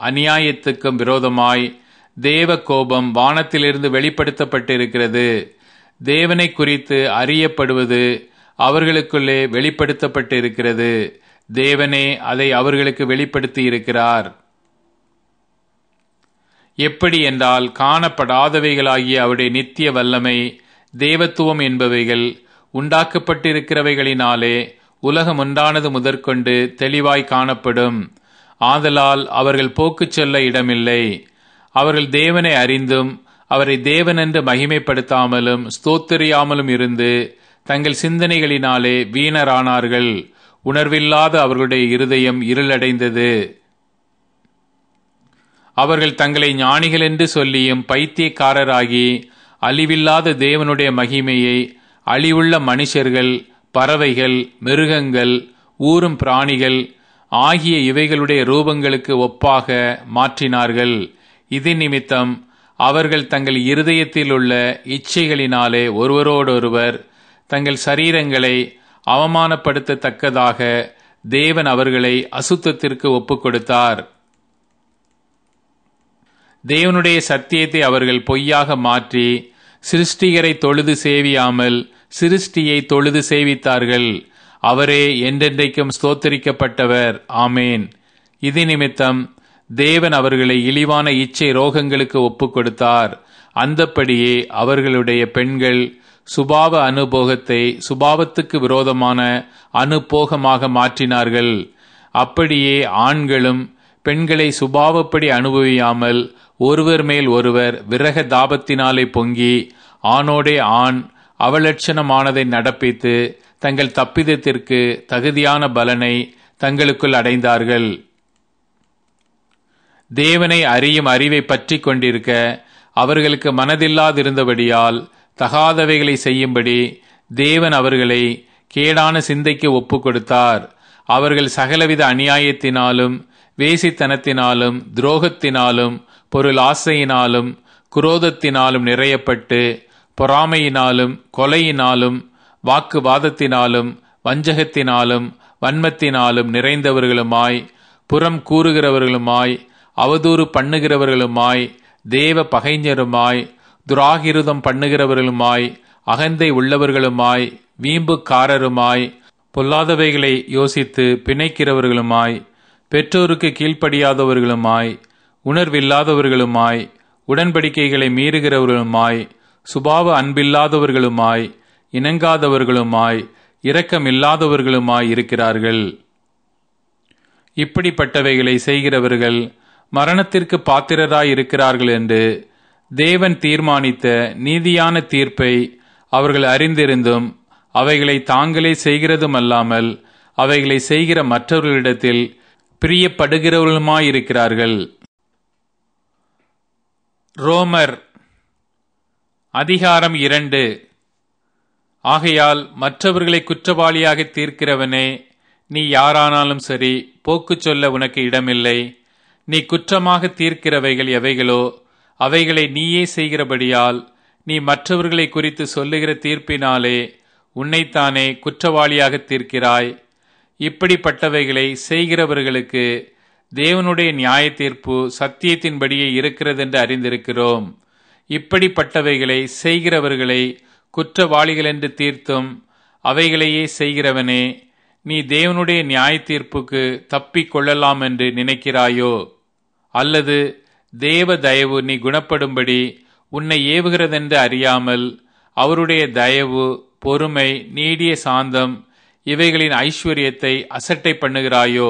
அநியாயத்துக்கும் விரோதமாய் தேவ கோபம் வானத்திலிருந்து வெளிப்படுத்தப்பட்டிருக்கிறது தேவனை குறித்து அறியப்படுவது அவர்களுக்குள்ளே வெளிப்படுத்தப்பட்டிருக்கிறது தேவனே அதை அவர்களுக்கு வெளிப்படுத்தி இருக்கிறார் எப்படி என்றால் காணப்படாதவைகளாகிய அவருடைய நித்திய வல்லமை தேவத்துவம் என்பவைகள் உண்டாக்கப்பட்டிருக்கிறவைகளினாலே உலகம் உண்டானது முதற்கொண்டு தெளிவாய் காணப்படும் ஆதலால் அவர்கள் போக்குச் சொல்ல இடமில்லை அவர்கள் தேவனை அறிந்தும் அவரை தேவனென்று மகிமைப்படுத்தாமலும் ஸ்தோத்தரியாமலும் இருந்து தங்கள் சிந்தனைகளினாலே வீணரானார்கள் உணர்வில்லாத அவர்களுடைய இருதயம் இருளடைந்தது அவர்கள் தங்களை ஞானிகள் என்று சொல்லியும் பைத்தியக்காரராகி அழிவில்லாத தேவனுடைய மகிமையை அழிவுள்ள மனுஷர்கள் பறவைகள் மிருகங்கள் ஊரும் பிராணிகள் ஆகிய இவைகளுடைய ரூபங்களுக்கு ஒப்பாக மாற்றினார்கள் இது நிமித்தம் அவர்கள் தங்கள் இருதயத்தில் உள்ள இச்சைகளினாலே ஒருவரோடொருவர் தங்கள் சரீரங்களை அவமானப்படுத்தத்தக்கதாக தேவன் அவர்களை அசுத்தத்திற்கு ஒப்புக் கொடுத்தார் தேவனுடைய சத்தியத்தை அவர்கள் பொய்யாக மாற்றி சிருஷ்டிகரை தொழுது சேவியாமல் சிருஷ்டியை தொழுது சேவித்தார்கள் அவரே என்றென்றைக்கும் ஸ்தோத்தரிக்கப்பட்டவர் ஆமேன் இது நிமித்தம் தேவன் அவர்களை இழிவான இச்சை ரோகங்களுக்கு ஒப்புக் கொடுத்தார் அந்தப்படியே அவர்களுடைய பெண்கள் சுபாவ அனுபோகத்தை சுபாவத்துக்கு விரோதமான அனுபோகமாக மாற்றினார்கள் அப்படியே ஆண்களும் பெண்களை சுபாவப்படி அனுபவியாமல் ஒருவர் மேல் ஒருவர் விரக தாபத்தினாலே பொங்கி ஆணோடே ஆண் அவலட்சணமானதை நடப்பித்து தங்கள் தப்பிதத்திற்கு தகுதியான பலனை தங்களுக்குள் அடைந்தார்கள் தேவனை அறியும் அறிவை பற்றி கொண்டிருக்க அவர்களுக்கு மனதில்லாதிருந்தபடியால் தகாதவைகளை செய்யும்படி தேவன் அவர்களை கேடான சிந்தைக்கு ஒப்பு கொடுத்தார் அவர்கள் சகலவித அநியாயத்தினாலும் வேசித்தனத்தினாலும் துரோகத்தினாலும் பொருள் ஆசையினாலும் குரோதத்தினாலும் நிறையப்பட்டு பொறாமையினாலும் கொலையினாலும் வாக்குவாதத்தினாலும் வஞ்சகத்தினாலும் வன்மத்தினாலும் நிறைந்தவர்களுமாய் புறம் கூறுகிறவர்களுமாய் அவதூறு பண்ணுகிறவர்களுமாய் தேவ பகைஞருமாய் துராகிருதம் பண்ணுகிறவர்களுமாய் அகந்தை உள்ளவர்களுமாய் வீம்புக்காரருமாய் பொல்லாதவைகளை யோசித்து பிணைக்கிறவர்களுமாய் பெற்றோருக்கு கீழ்ப்படியாதவர்களுமாய் உணர்வில்லாதவர்களுமாய் உடன்படிக்கைகளை மீறுகிறவர்களுமாய் சுபாவ அன்பில்லாதவர்களுமாய் இணங்காதவர்களுமாய் இரக்கமில்லாதவர்களுமாய் இருக்கிறார்கள் இப்படிப்பட்டவைகளை செய்கிறவர்கள் மரணத்திற்கு பாத்திரராய் இருக்கிறார்கள் என்று தேவன் தீர்மானித்த நீதியான தீர்ப்பை அவர்கள் அறிந்திருந்தும் அவைகளை தாங்களே செய்கிறதும் அல்லாமல் அவைகளை செய்கிற மற்றவர்களிடத்தில் பிரியப்படுகிறவர்களுமாயிருக்கிறார்கள் ரோமர் அதிகாரம் இரண்டு ஆகையால் மற்றவர்களை குற்றவாளியாக தீர்க்கிறவனே நீ யாரானாலும் சரி போக்குச் சொல்ல உனக்கு இடமில்லை நீ குற்றமாக தீர்க்கிறவைகள் எவைகளோ அவைகளை நீயே செய்கிறபடியால் நீ மற்றவர்களை குறித்து சொல்லுகிற தீர்ப்பினாலே உன்னைத்தானே குற்றவாளியாக தீர்க்கிறாய் இப்படிப்பட்டவைகளை செய்கிறவர்களுக்கு தேவனுடைய நியாய தீர்ப்பு சத்தியத்தின்படியே இருக்கிறதென்று அறிந்திருக்கிறோம் இப்படிப்பட்டவைகளை செய்கிறவர்களை குற்றவாளிகள் என்று தீர்த்தும் அவைகளையே செய்கிறவனே நீ தேவனுடைய நியாய தீர்ப்புக்கு தப்பிக் கொள்ளலாம் என்று நினைக்கிறாயோ அல்லது தேவ தயவு நீ குணப்படும்படி உன்னை ஏவுகிறதென்று அறியாமல் அவருடைய தயவு பொறுமை நீடிய சாந்தம் இவைகளின் ஐஸ்வர்யத்தை அசட்டை பண்ணுகிறாயோ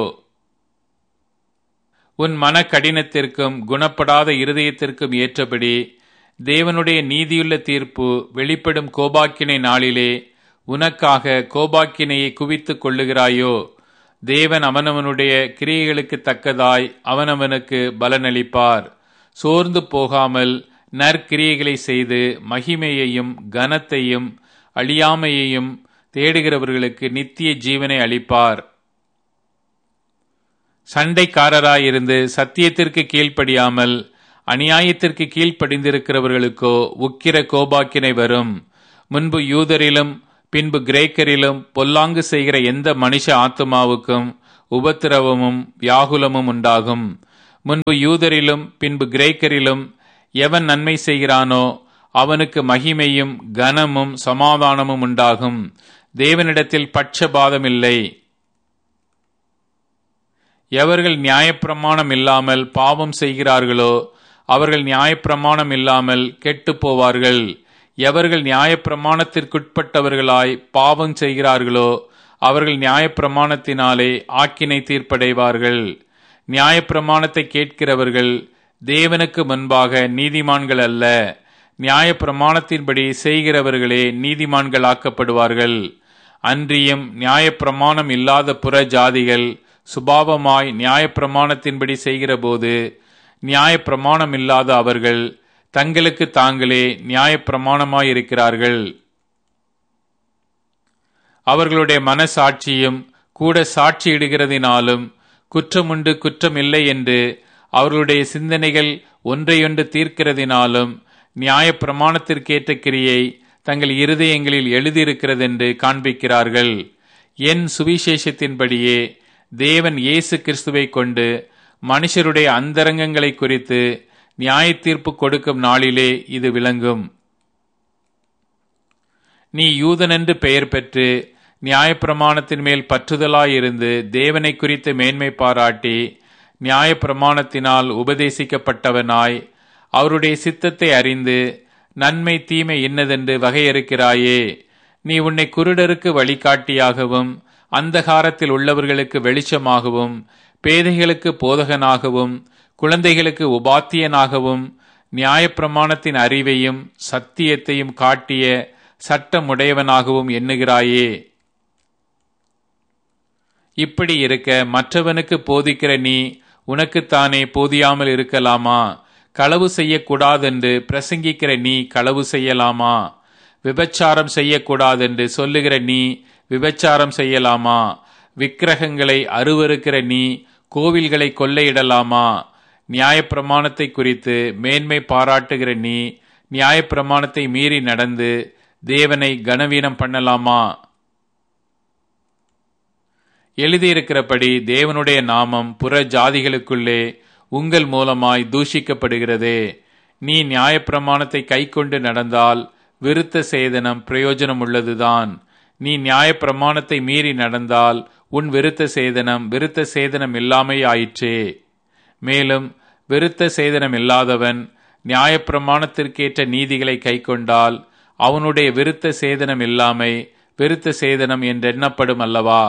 உன் மன கடினத்திற்கும் குணப்படாத இருதயத்திற்கும் ஏற்றபடி தேவனுடைய நீதியுள்ள தீர்ப்பு வெளிப்படும் கோபாக்கினை நாளிலே உனக்காக கோபாக்கினையை குவித்துக் கொள்ளுகிறாயோ தேவன் அவனவனுடைய கிரியைகளுக்கு தக்கதாய் அவனவனுக்கு பலனளிப்பார் சோர்ந்து போகாமல் நற்கிரியைகளை செய்து மகிமையையும் கனத்தையும் அழியாமையையும் தேடுகிறவர்களுக்கு நித்திய ஜீவனை அளிப்பார் சண்டைக்காரராயிருந்து சத்தியத்திற்கு கீழ்ப்படியாமல் அநியாயத்திற்கு கீழ்ப்படிந்திருக்கிறவர்களுக்கோ உக்கிர கோபாக்கினை வரும் முன்பு யூதரிலும் பின்பு கிரேக்கரிலும் பொல்லாங்கு செய்கிற எந்த மனுஷ ஆத்மாவுக்கும் உபத்திரவமும் வியாகுலமும் உண்டாகும் முன்பு யூதரிலும் பின்பு கிரேக்கரிலும் எவன் நன்மை செய்கிறானோ அவனுக்கு மகிமையும் கனமும் சமாதானமும் உண்டாகும் தேவனிடத்தில் பட்சபாதம் இல்லை எவர்கள் நியாயப்பிரமாணம் இல்லாமல் பாவம் செய்கிறார்களோ அவர்கள் நியாயப்பிரமாணம் இல்லாமல் கெட்டுப் போவார்கள் எவர்கள் நியாயப்பிரமாணத்திற்குட்பட்டவர்களாய் பாவம் செய்கிறார்களோ அவர்கள் நியாயப்பிரமாணத்தினாலே ஆக்கினை தீர்ப்படைவார்கள் நியாயப்பிரமாணத்தை கேட்கிறவர்கள் தேவனுக்கு முன்பாக நீதிமான்கள் அல்ல நியாயப்பிரமாணத்தின்படி செய்கிறவர்களே நீதிமான்கள் ஆக்கப்படுவார்கள் அன்றியும் நியாயப்பிரமாணம் இல்லாத புற ஜாதிகள் சுபாவமாய் நியாயப்பிரமாணத்தின்படி செய்கிறபோது நியாயப்பிரமாணம் இல்லாத அவர்கள் தங்களுக்கு தாங்களே நியாயப்பிரமாணமாயிருக்கிறார்கள் அவர்களுடைய மனசாட்சியும் கூட சாட்சியிடுகிறதினாலும் குற்றமுண்டு குற்றமில்லை என்று அவர்களுடைய சிந்தனைகள் ஒன்றையொன்று தீர்க்கிறதினாலும் நியாயப்பிரமாணத்திற்கேற்ற கிரியை தங்கள் இருதயங்களில் எழுதியிருக்கிறதென்று காண்பிக்கிறார்கள் என் சுவிசேஷத்தின்படியே தேவன் இயேசு கிறிஸ்துவை கொண்டு மனுஷருடைய அந்தரங்கங்களை குறித்து நியாய தீர்ப்பு கொடுக்கும் நாளிலே இது விளங்கும் நீ யூதனென்று பெயர் பெற்று நியாயப்பிரமாணத்தின் மேல் பற்றுதலாயிருந்து தேவனை குறித்து மேன்மை பாராட்டி நியாயப்பிரமாணத்தினால் உபதேசிக்கப்பட்டவனாய் அவருடைய சித்தத்தை அறிந்து நன்மை தீமை இன்னதென்று வகையறுக்கிறாயே நீ உன்னை குருடருக்கு வழிகாட்டியாகவும் அந்தகாரத்தில் உள்ளவர்களுக்கு வெளிச்சமாகவும் பேதைகளுக்கு போதகனாகவும் குழந்தைகளுக்கு உபாத்தியனாகவும் நியாயப்பிரமாணத்தின் அறிவையும் சத்தியத்தையும் காட்டிய சட்டமுடையவனாகவும் எண்ணுகிறாயே இப்படி இருக்க மற்றவனுக்கு போதிக்கிற நீ உனக்குத்தானே போதியாமல் இருக்கலாமா களவு செய்யக்கூடாதென்று பிரசங்கிக்கிற நீ களவு செய்யலாமா விபச்சாரம் செய்யக்கூடாதென்று சொல்லுகிற நீ விபச்சாரம் செய்யலாமா விக்கிரகங்களை அருவருக்கிற நீ கோவில்களை கொள்ளையிடலாமா நியாயப்பிரமாணத்தை குறித்து மேன்மை பாராட்டுகிற நீ நியாயப்பிரமாணத்தை மீறி நடந்து தேவனை கனவீனம் பண்ணலாமா எழுதியிருக்கிறபடி தேவனுடைய நாமம் புற ஜாதிகளுக்குள்ளே உங்கள் மூலமாய் தூஷிக்கப்படுகிறதே நீ நியாயப்பிரமாணத்தை கைக்கொண்டு நடந்தால் விருத்த சேதனம் பிரயோஜனம் உள்ளதுதான் நீ நியாயப்பிரமாணத்தை மீறி நடந்தால் உன் விருத்த சேதனம் விருத்த சேதனம் இல்லாமை ஆயிற்றே மேலும் விருத்த சேதனம் இல்லாதவன் நியாயப்பிரமாணத்திற்கேற்ற நீதிகளை கைக்கொண்டால் அவனுடைய விருத்த சேதனம் இல்லாமை விருத்த சேதனம் என்றெண்ணப்படும் அல்லவா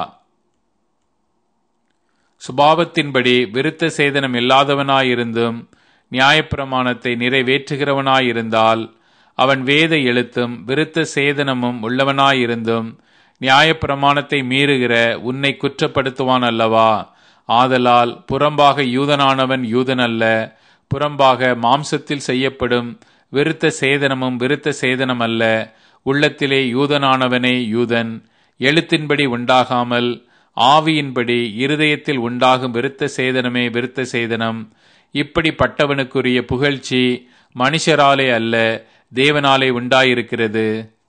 சுபாவத்தின்படி விருத்த சேதனம் இல்லாதவனாயிருந்தும் நியாயப்பிரமாணத்தை நிறைவேற்றுகிறவனாயிருந்தால் அவன் வேத எழுத்தும் விருத்த சேதனமும் உள்ளவனாயிருந்தும் நியாயப்பிரமாணத்தை மீறுகிற உன்னை குற்றப்படுத்துவான் அல்லவா ஆதலால் புறம்பாக யூதனானவன் யூதன் அல்ல புறம்பாக மாம்சத்தில் செய்யப்படும் விருத்த சேதனமும் விருத்த சேதனம் அல்ல உள்ளத்திலே யூதனானவனே யூதன் எழுத்தின்படி உண்டாகாமல் ஆவியின்படி இருதயத்தில் உண்டாகும் விருத்த சேதனமே விருத்த சேதனம் இப்படிப்பட்டவனுக்குரிய புகழ்ச்சி மனுஷராலே அல்ல தேவனாலே உண்டாயிருக்கிறது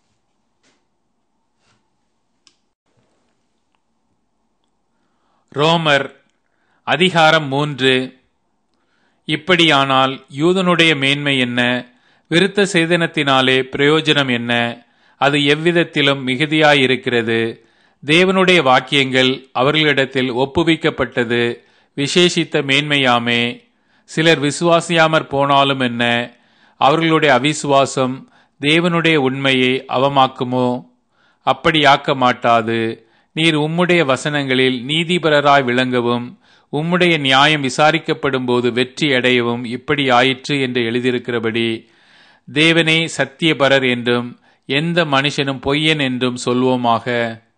ரோமர் அதிகாரம் மூன்று இப்படியானால் யூதனுடைய மேன்மை என்ன விருத்த சேதனத்தினாலே பிரயோஜனம் என்ன அது எவ்விதத்திலும் மிகுதியாயிருக்கிறது தேவனுடைய வாக்கியங்கள் அவர்களிடத்தில் ஒப்புவிக்கப்பட்டது விசேஷித்த மேன்மையாமே சிலர் விசுவாசியாமற் போனாலும் என்ன அவர்களுடைய அவிசுவாசம் தேவனுடைய உண்மையை அவமாக்குமோ அப்படியாக்க மாட்டாது நீர் உம்முடைய வசனங்களில் நீதிபரராய் விளங்கவும் உம்முடைய நியாயம் விசாரிக்கப்படும் போது வெற்றி அடையவும் இப்படி ஆயிற்று என்று எழுதியிருக்கிறபடி தேவனே சத்தியபரர் என்றும் எந்த மனுஷனும் பொய்யன் என்றும் சொல்வோமாக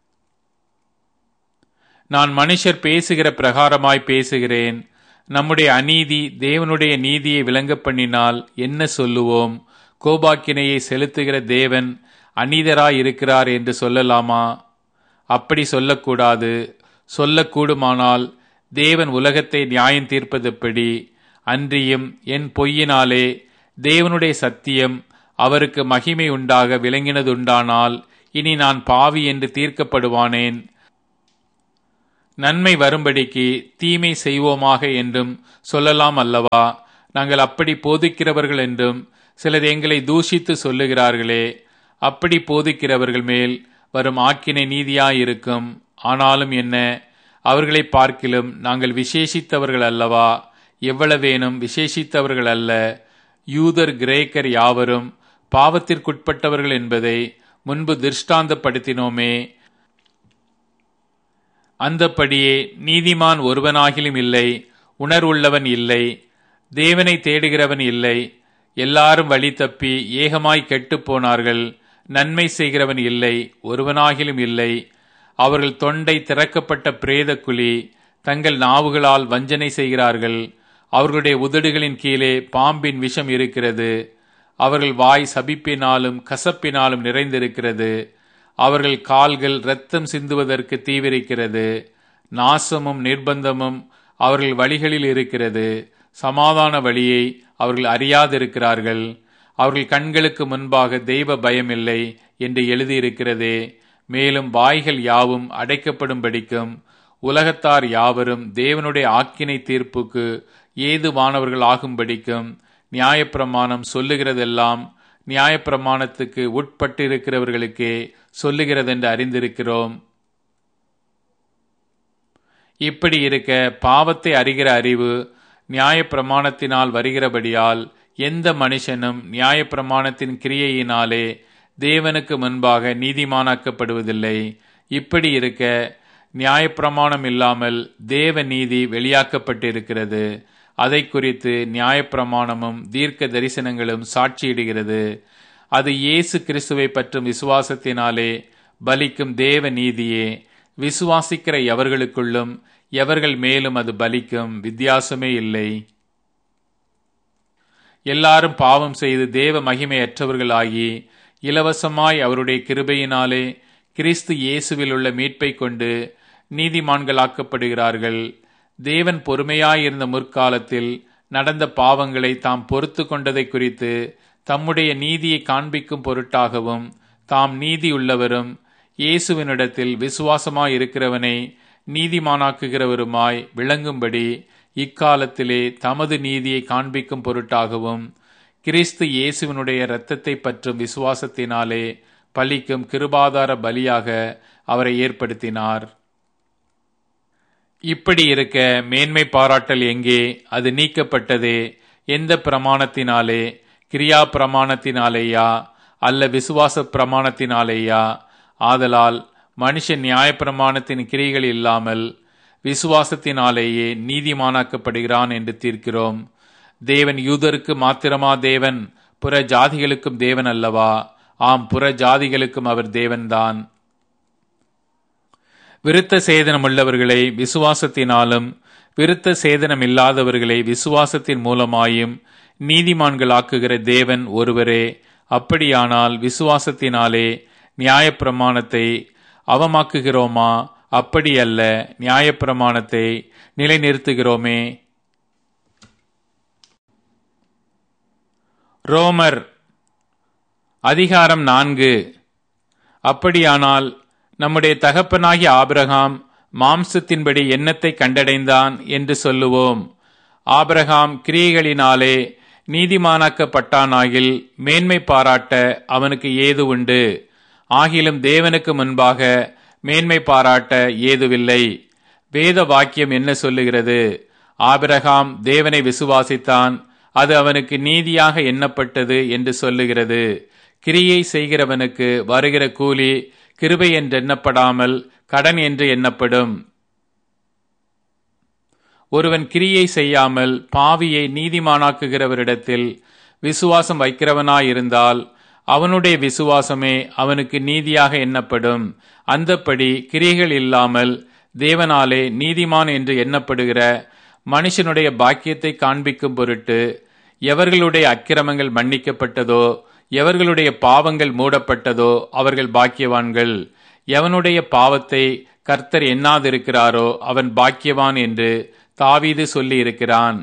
நான் மனுஷர் பேசுகிற பிரகாரமாய் பேசுகிறேன் நம்முடைய அநீதி தேவனுடைய நீதியை விளங்க பண்ணினால் என்ன சொல்லுவோம் கோபாக்கினையை செலுத்துகிற தேவன் அநீதராய் இருக்கிறார் என்று சொல்லலாமா அப்படி சொல்லக்கூடாது சொல்லக்கூடுமானால் தேவன் உலகத்தை நியாயம் தீர்ப்பதெப்படி அன்றியும் என் பொய்யினாலே தேவனுடைய சத்தியம் அவருக்கு மகிமை உண்டாக விளங்கினதுண்டானால் இனி நான் பாவி என்று தீர்க்கப்படுவானேன் நன்மை வரும்படிக்கு தீமை செய்வோமாக என்றும் சொல்லலாம் அல்லவா நாங்கள் அப்படி போதிக்கிறவர்கள் என்றும் சிலர் எங்களை தூஷித்து சொல்லுகிறார்களே அப்படி போதிக்கிறவர்கள் மேல் வரும் ஆக்கினை நீதியாயிருக்கும் ஆனாலும் என்ன அவர்களை பார்க்கிலும் நாங்கள் விசேஷித்தவர்கள் அல்லவா எவ்வளவேனும் விசேஷித்தவர்கள் அல்ல யூதர் கிரேக்கர் யாவரும் பாவத்திற்குட்பட்டவர்கள் என்பதை முன்பு திருஷ்டாந்தப்படுத்தினோமே அந்தப்படியே நீதிமான் ஒருவனாகிலும் இல்லை உணர்வுள்ளவன் இல்லை தேவனை தேடுகிறவன் இல்லை எல்லாரும் வழி தப்பி ஏகமாய் கெட்டுப் போனார்கள் நன்மை செய்கிறவன் இல்லை ஒருவனாகிலும் இல்லை அவர்கள் தொண்டை திறக்கப்பட்ட பிரேத குழி தங்கள் நாவுகளால் வஞ்சனை செய்கிறார்கள் அவர்களுடைய உதடுகளின் கீழே பாம்பின் விஷம் இருக்கிறது அவர்கள் வாய் சபிப்பினாலும் கசப்பினாலும் நிறைந்திருக்கிறது அவர்கள் கால்கள் இரத்தம் சிந்துவதற்கு தீவிரிக்கிறது நாசமும் நிர்பந்தமும் அவர்கள் வழிகளில் இருக்கிறது சமாதான வழியை அவர்கள் அறியாதிருக்கிறார்கள் அவர்கள் கண்களுக்கு முன்பாக தெய்வ பயமில்லை என்று எழுதியிருக்கிறதே மேலும் வாய்கள் யாவும் அடைக்கப்படும்படிக்கும் உலகத்தார் யாவரும் தேவனுடைய ஆக்கினை தீர்ப்புக்கு ஏதுவானவர்கள் ஆகும்படிக்கும் நியாயப்பிரமாணம் சொல்லுகிறதெல்லாம் நியாயப்பிரமாணத்துக்கு உட்பட்டிருக்கிறவர்களுக்கே சொல்லுகிறதென்று அறிந்திருக்கிறோம் இப்படி இருக்க பாவத்தை அறிகிற அறிவு நியாயப்பிரமாணத்தினால் வருகிறபடியால் எந்த மனுஷனும் நியாயப்பிரமாணத்தின் கிரியையினாலே தேவனுக்கு முன்பாக நீதிமானாக்கப்படுவதில்லை இப்படி இருக்க நியாயப்பிரமாணம் இல்லாமல் தேவ நீதி வெளியாக்கப்பட்டிருக்கிறது அதை குறித்து நியாயப்பிரமாணமும் தீர்க்க தரிசனங்களும் சாட்சியிடுகிறது அது இயேசு கிறிஸ்துவை பற்றும் விசுவாசத்தினாலே பலிக்கும் தேவ நீதியே விசுவாசிக்கிற எவர்களுக்குள்ளும் எவர்கள் மேலும் அது பலிக்கும் வித்தியாசமே இல்லை எல்லாரும் பாவம் செய்து தேவ மகிமையற்றவர்களாகி இலவசமாய் அவருடைய கிருபையினாலே கிறிஸ்து இயேசுவில் உள்ள மீட்பை கொண்டு நீதிமான்களாக்கப்படுகிறார்கள் தேவன் பொறுமையாயிருந்த முற்காலத்தில் நடந்த பாவங்களை தாம் பொறுத்து கொண்டதை குறித்து தம்முடைய நீதியை காண்பிக்கும் பொருட்டாகவும் தாம் நீதி உள்ளவரும் இயேசுவினிடத்தில் விசுவாசமாய் இருக்கிறவனை நீதிமானாக்குகிறவருமாய் விளங்கும்படி இக்காலத்திலே தமது நீதியை காண்பிக்கும் பொருட்டாகவும் கிறிஸ்து இயேசுவினுடைய இரத்தத்தை பற்றும் விசுவாசத்தினாலே பலிக்கும் கிருபாதார பலியாக அவரை ஏற்படுத்தினார் இப்படி இருக்க மேன்மை பாராட்டல் எங்கே அது நீக்கப்பட்டதே எந்த பிரமாணத்தினாலே கிரியா பிரமாணத்தினாலேயா அல்ல விசுவாச பிரமாணத்தினாலேயா ஆதலால் மனுஷன் நியாயப்பிரமாணத்தின் கிரிகள் இல்லாமல் விசுவாசத்தினாலேயே நீதிமானாக்கப்படுகிறான் என்று தீர்க்கிறோம் தேவன் யூதருக்கு மாத்திரமா தேவன் புற ஜாதிகளுக்கும் தேவன் அல்லவா ஆம் புற ஜாதிகளுக்கும் அவர் தேவன்தான் விருத்த சேதனம் உள்ளவர்களை விசுவாசத்தினாலும் விருத்த சேதனம் இல்லாதவர்களை விசுவாசத்தின் மூலமாயும் நீதிமான்களாக்குகிற தேவன் ஒருவரே அப்படியானால் விசுவாசத்தினாலே நியாயப்பிரமாணத்தை அவமாக்குகிறோமா அப்படியல்ல நியாயப்பிரமாணத்தை நிலைநிறுத்துகிறோமே ரோமர் அதிகாரம் நான்கு அப்படியானால் நம்முடைய தகப்பனாகிய ஆபிரகாம் மாம்சத்தின்படி எண்ணத்தை கண்டடைந்தான் என்று சொல்லுவோம் ஆபிரகாம் கிரியைகளினாலே நீதிமானாக்கப்பட்டானாகில் மேன்மை பாராட்ட அவனுக்கு ஏது உண்டு ஆகிலும் தேவனுக்கு முன்பாக மேன்மை பாராட்ட ஏதுவில்லை வேத வாக்கியம் என்ன சொல்லுகிறது ஆபிரகாம் தேவனை விசுவாசித்தான் அது அவனுக்கு நீதியாக எண்ணப்பட்டது என்று சொல்லுகிறது கிரியை செய்கிறவனுக்கு வருகிற கூலி கிருபை என்று எண்ணப்படாமல் கடன் என்று எண்ணப்படும் ஒருவன் கிரியை செய்யாமல் பாவியை நீதிமானாக்குகிறவரிடத்தில் விசுவாசம் வைக்கிறவனாயிருந்தால் அவனுடைய விசுவாசமே அவனுக்கு நீதியாக எண்ணப்படும் அந்தப்படி கிரியைகள் இல்லாமல் தேவனாலே நீதிமான் என்று எண்ணப்படுகிற மனுஷனுடைய பாக்கியத்தை காண்பிக்கும் பொருட்டு எவர்களுடைய அக்கிரமங்கள் மன்னிக்கப்பட்டதோ எவர்களுடைய பாவங்கள் மூடப்பட்டதோ அவர்கள் பாக்கியவான்கள் எவனுடைய பாவத்தை கர்த்தர் எண்ணாதிருக்கிறாரோ அவன் பாக்கியவான் என்று தாவீது சொல்லி இருக்கிறான்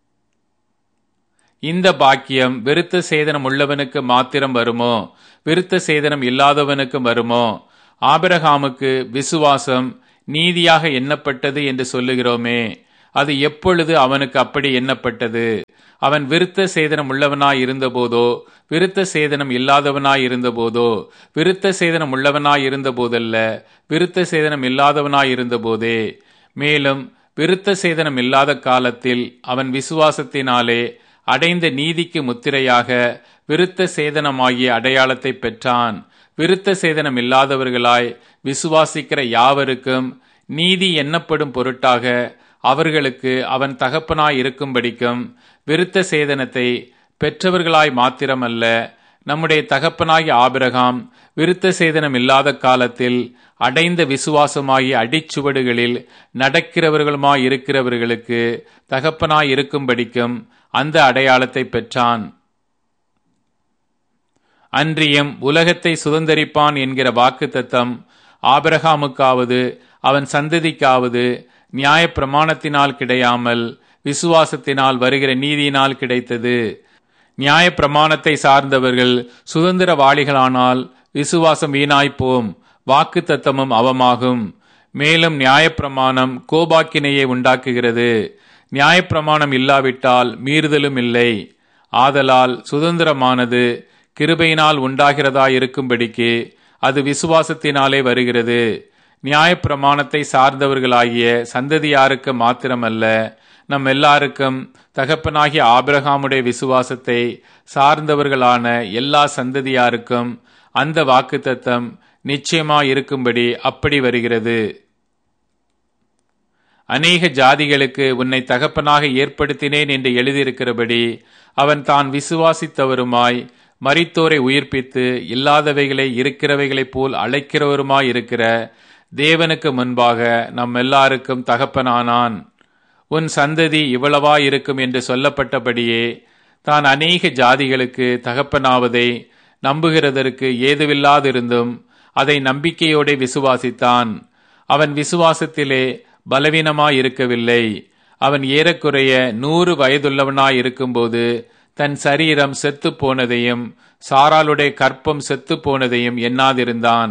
இந்த பாக்கியம் விருத்த சேதனம் உள்ளவனுக்கு மாத்திரம் வருமோ விருத்த சேதனம் இல்லாதவனுக்கும் வருமோ ஆபிரகாமுக்கு விசுவாசம் நீதியாக எண்ணப்பட்டது என்று சொல்லுகிறோமே அது எப்பொழுது அவனுக்கு அப்படி எண்ணப்பட்டது அவன் விருத்த சேதனம் உள்ளவனாய் இருந்தபோதோ விருத்த சேதனம் இல்லாதவனாய் இருந்தபோதோ விருத்த சேதனம் உள்ளவனாய் இருந்தபோதல்ல விருத்த சேதனம் இல்லாதவனாய் இருந்தபோதே மேலும் விருத்த சேதனம் இல்லாத காலத்தில் அவன் விசுவாசத்தினாலே அடைந்த நீதிக்கு முத்திரையாக விருத்த சேதனமாகிய அடையாளத்தை பெற்றான் விருத்த சேதனம் இல்லாதவர்களாய் விசுவாசிக்கிற யாவருக்கும் நீதி எண்ணப்படும் பொருட்டாக அவர்களுக்கு அவன் தகப்பனாய் இருக்கும்படிக்கும் விருத்த சேதனத்தை பெற்றவர்களாய் மாத்திரமல்ல நம்முடைய தகப்பனாகிய ஆபிரகாம் விருத்த சேதனம் இல்லாத காலத்தில் அடைந்த விசுவாசமாகிய அடிச்சுவடுகளில் நடக்கிறவர்களுமாய் இருக்கிறவர்களுக்கு தகப்பனாய் இருக்கும்படிக்கும் அந்த அடையாளத்தை பெற்றான் அன்றியும் உலகத்தை சுதந்தரிப்பான் என்கிற வாக்கு தத்தம் ஆபிரகாமுக்காவது அவன் சந்ததிக்காவது நியாய பிரமாணத்தினால் கிடையாமல் விசுவாசத்தினால் வருகிற நீதியினால் கிடைத்தது நியாய பிரமாணத்தை சார்ந்தவர்கள் சுதந்திரவாளிகளானால் விசுவாசம் வீணாய்ப்போம் வாக்கு தத்தமும் அவமாகும் மேலும் நியாயப்பிரமாணம் கோபாக்கினையை உண்டாக்குகிறது நியாயப்பிரமாணம் இல்லாவிட்டால் மீறுதலும் இல்லை ஆதலால் சுதந்திரமானது கிருபையினால் உண்டாகிறதா இருக்கும்படிக்கு அது விசுவாசத்தினாலே வருகிறது நியாயப்பிரமாணத்தை சார்ந்தவர்களாகிய சந்ததியாருக்கு மாத்திரமல்ல நம் எல்லாருக்கும் தகப்பனாகிய ஆபிரகாமுடைய விசுவாசத்தை சார்ந்தவர்களான எல்லா சந்ததியாருக்கும் அந்த வாக்குத்தத்தம் நிச்சயமா இருக்கும்படி அப்படி வருகிறது அநேக ஜாதிகளுக்கு உன்னை தகப்பனாக ஏற்படுத்தினேன் என்று எழுதியிருக்கிறபடி அவன் தான் விசுவாசித்தவருமாய் மரித்தோரை உயிர்ப்பித்து இல்லாதவைகளை இருக்கிறவைகளைப் போல் அழைக்கிறவருமாய் இருக்கிற தேவனுக்கு முன்பாக நம் எல்லாருக்கும் தகப்பனானான் உன் சந்ததி இவ்வளவா இருக்கும் என்று சொல்லப்பட்டபடியே தான் அநேக ஜாதிகளுக்கு தகப்பனாவதை நம்புகிறதற்கு ஏதுவில்லாதிருந்தும் அதை நம்பிக்கையோടെ விசுவாசித்தான் அவன் விசுவாசத்திலே பலவீனமாயிருக்கவில்லை அவன் ஏறக்குறைய நூறு வயதுள்ளவனாய் இருக்கும்போது தன் சரீரம் செத்து போனதையும் சாராளுடைய கற்பம் செத்து போனதையும் எண்ணாதிருந்தான்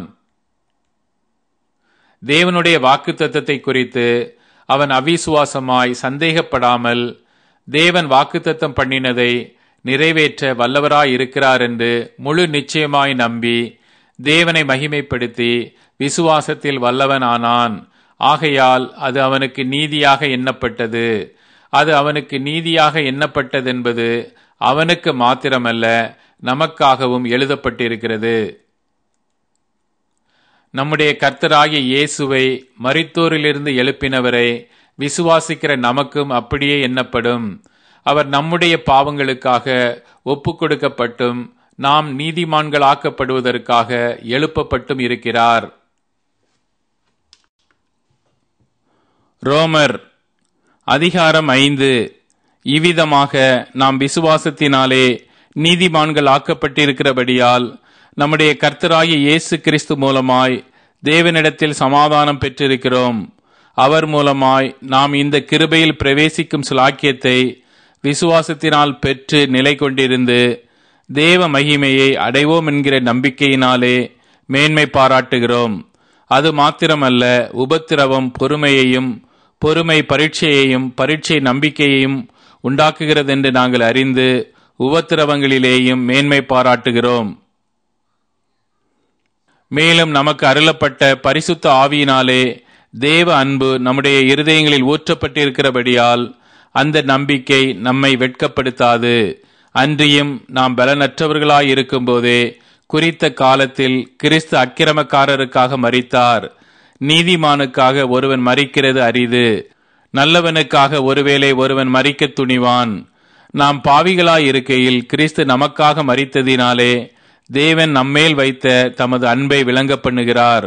தேவனுடைய வாக்கு தத்தத்தை குறித்து அவன் அவிசுவாசமாய் சந்தேகப்படாமல் தேவன் வாக்குத்தத்தம் பண்ணினதை நிறைவேற்ற வல்லவராய் இருக்கிறார் என்று முழு நிச்சயமாய் நம்பி தேவனை மகிமைப்படுத்தி விசுவாசத்தில் வல்லவனானான் ஆகையால் அது அவனுக்கு நீதியாக எண்ணப்பட்டது அது அவனுக்கு நீதியாக எண்ணப்பட்டதென்பது அவனுக்கு மாத்திரமல்ல நமக்காகவும் எழுதப்பட்டிருக்கிறது நம்முடைய கர்த்தராகிய இயேசுவை மரித்தோரிலிருந்து எழுப்பினவரை விசுவாசிக்கிற நமக்கும் அப்படியே எண்ணப்படும் அவர் நம்முடைய பாவங்களுக்காக ஒப்பு கொடுக்கப்பட்டும் நாம் நீதிமான்களாக்கப்படுவதற்காக எழுப்பப்பட்டும் இருக்கிறார் ரோமர் அதிகாரம் ஐந்து இவ்விதமாக நாம் விசுவாசத்தினாலே நீதிமான்கள் ஆக்கப்பட்டிருக்கிறபடியால் நம்முடைய கர்த்தராகிய இயேசு கிறிஸ்து மூலமாய் தேவனிடத்தில் சமாதானம் பெற்றிருக்கிறோம் அவர் மூலமாய் நாம் இந்த கிருபையில் பிரவேசிக்கும் சுலாக்கியத்தை விசுவாசத்தினால் பெற்று நிலை கொண்டிருந்து தேவ மகிமையை அடைவோம் என்கிற நம்பிக்கையினாலே மேன்மை பாராட்டுகிறோம் அது மாத்திரமல்ல உபத்திரவம் பொறுமையையும் பொறுமை பரீட்சையையும் பரீட்சை நம்பிக்கையையும் உண்டாக்குகிறதென்று நாங்கள் அறிந்து உபத்திரவங்களிலேயும் மேன்மை பாராட்டுகிறோம் மேலும் நமக்கு அருளப்பட்ட பரிசுத்த ஆவியினாலே தேவ அன்பு நம்முடைய இருதயங்களில் ஊற்றப்பட்டிருக்கிறபடியால் அந்த நம்பிக்கை நம்மை வெட்கப்படுத்தாது அன்றியும் நாம் பலனற்றவர்களாய் இருக்கும்போதே குறித்த காலத்தில் கிறிஸ்து அக்கிரமக்காரருக்காக மறித்தார் நீதிமானுக்காக ஒருவன் மறிக்கிறது அரிது நல்லவனுக்காக ஒருவேளை ஒருவன் மறிக்க துணிவான் நாம் பாவிகளாய் இருக்கையில் கிறிஸ்து நமக்காக மறித்ததினாலே தேவன் நம்மேல் வைத்த தமது அன்பை விளங்க பண்ணுகிறார்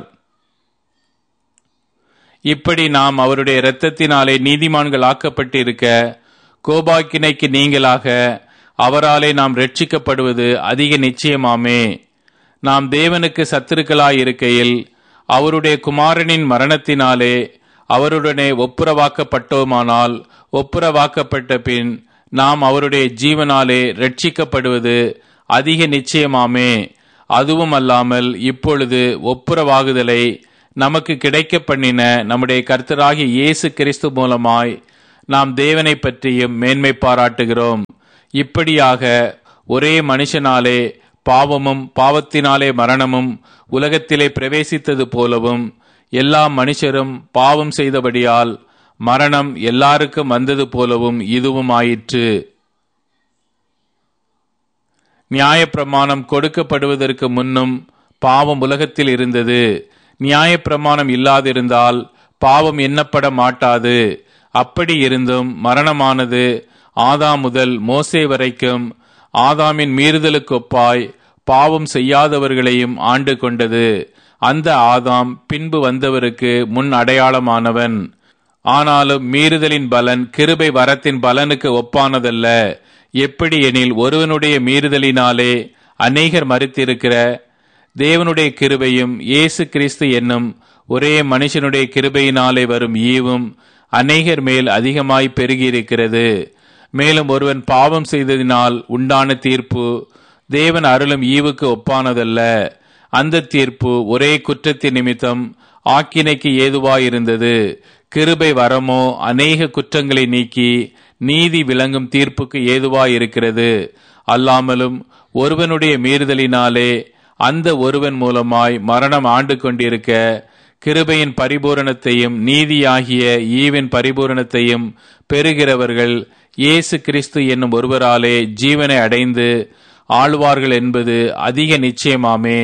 இப்படி நாம் அவருடைய இரத்தத்தினாலே நீதிமான்கள் ஆக்கப்பட்டிருக்க கோபாக்கினைக்கு நீங்களாக அவராலே நாம் ரட்சிக்கப்படுவது அதிக நிச்சயமாமே நாம் தேவனுக்கு சத்துருக்களாய் இருக்கையில் அவருடைய குமாரனின் மரணத்தினாலே அவருடனே ஒப்புரவாக்கப்பட்டோமானால் ஒப்புரவாக்கப்பட்ட பின் நாம் அவருடைய ஜீவனாலே ரட்சிக்கப்படுவது அதிக நிச்சயமாமே அதுவும் அல்லாமல் இப்பொழுது ஒப்புரவாகுதலை நமக்கு கிடைக்க பண்ணின நம்முடைய கர்த்தராகிய இயேசு கிறிஸ்து மூலமாய் நாம் தேவனை பற்றியும் மேன்மை பாராட்டுகிறோம் இப்படியாக ஒரே மனுஷனாலே பாவமும் பாவத்தினாலே மரணமும் உலகத்திலே பிரவேசித்தது போலவும் எல்லா மனுஷரும் பாவம் செய்தபடியால் மரணம் எல்லாருக்கும் வந்தது போலவும் இதுவும் ஆயிற்று நியாயப்பிரமாணம் கொடுக்கப்படுவதற்கு முன்னும் பாவம் உலகத்தில் இருந்தது நியாயப்பிரமாணம் இல்லாதிருந்தால் பாவம் எண்ணப்பட மாட்டாது அப்படி இருந்தும் மரணமானது ஆதாம் முதல் மோசே வரைக்கும் ஆதாமின் மீறுதலுக்கு ஒப்பாய் பாவம் செய்யாதவர்களையும் ஆண்டு கொண்டது அந்த ஆதாம் பின்பு வந்தவருக்கு முன் அடையாளமானவன் ஆனாலும் மீறுதலின் பலன் கிருபை வரத்தின் பலனுக்கு ஒப்பானதல்ல எப்படி எனில் ஒருவனுடைய மீறுதலினாலே அநேகர் மறித்திருக்கிற தேவனுடைய கிருபையும் இயேசு கிறிஸ்து என்னும் ஒரே மனுஷனுடைய கிருபையினாலே வரும் ஈவும் அநேகர் மேல் அதிகமாய் பெருகியிருக்கிறது மேலும் ஒருவன் பாவம் செய்ததினால் உண்டான தீர்ப்பு தேவன் அருளும் ஈவுக்கு ஒப்பானதல்ல அந்த தீர்ப்பு ஒரே குற்றத்தின் நிமித்தம் ஆக்கினைக்கு ஏதுவாயிருந்தது கிருபை வரமோ அநேக குற்றங்களை நீக்கி நீதி விளங்கும் தீர்ப்புக்கு ஏதுவாயிருக்கிறது அல்லாமலும் ஒருவனுடைய மீறுதலினாலே அந்த ஒருவன் மூலமாய் மரணம் ஆண்டு கொண்டிருக்க கிருபையின் பரிபூரணத்தையும் நீதியாகிய ஈவின் பரிபூரணத்தையும் பெறுகிறவர்கள் இயேசு கிறிஸ்து என்னும் ஒருவராலே ஜீவனை அடைந்து ஆழ்வார்கள் என்பது அதிக நிச்சயமாமே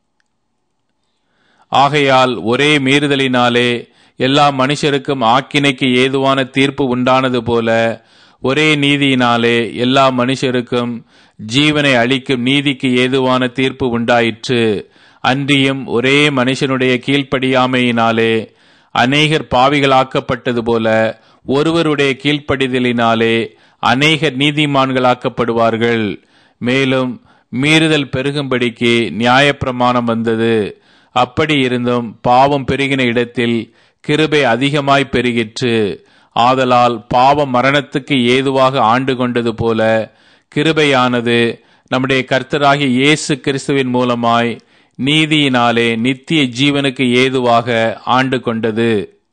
ஆகையால் ஒரே மீறுதலினாலே எல்லா மனுஷருக்கும் ஆக்கினைக்கு ஏதுவான தீர்ப்பு உண்டானது போல ஒரே நீதியினாலே எல்லா மனுஷருக்கும் ஜீவனை அளிக்கும் நீதிக்கு ஏதுவான தீர்ப்பு உண்டாயிற்று அன்றியும் ஒரே மனுஷனுடைய கீழ்ப்படியாமையினாலே அநேகர் பாவிகளாக்கப்பட்டது போல ஒருவருடைய கீழ்ப்படிதலினாலே அநேகர் நீதிமான்களாக்கப்படுவார்கள் மேலும் மீறுதல் பெருகும்படிக்கு நியாயப்பிரமாணம் வந்தது அப்படி இருந்தும் பாவம் பெருகின இடத்தில் கிருபை அதிகமாய் பெருகிற்று ஆதலால் பாவம் மரணத்துக்கு ஏதுவாக ஆண்டு கொண்டது போல கிருபையானது நம்முடைய கர்த்தராகிய இயேசு கிறிஸ்துவின் மூலமாய் நீதியினாலே நித்திய ஜீவனுக்கு ஏதுவாக ஆண்டு கொண்டது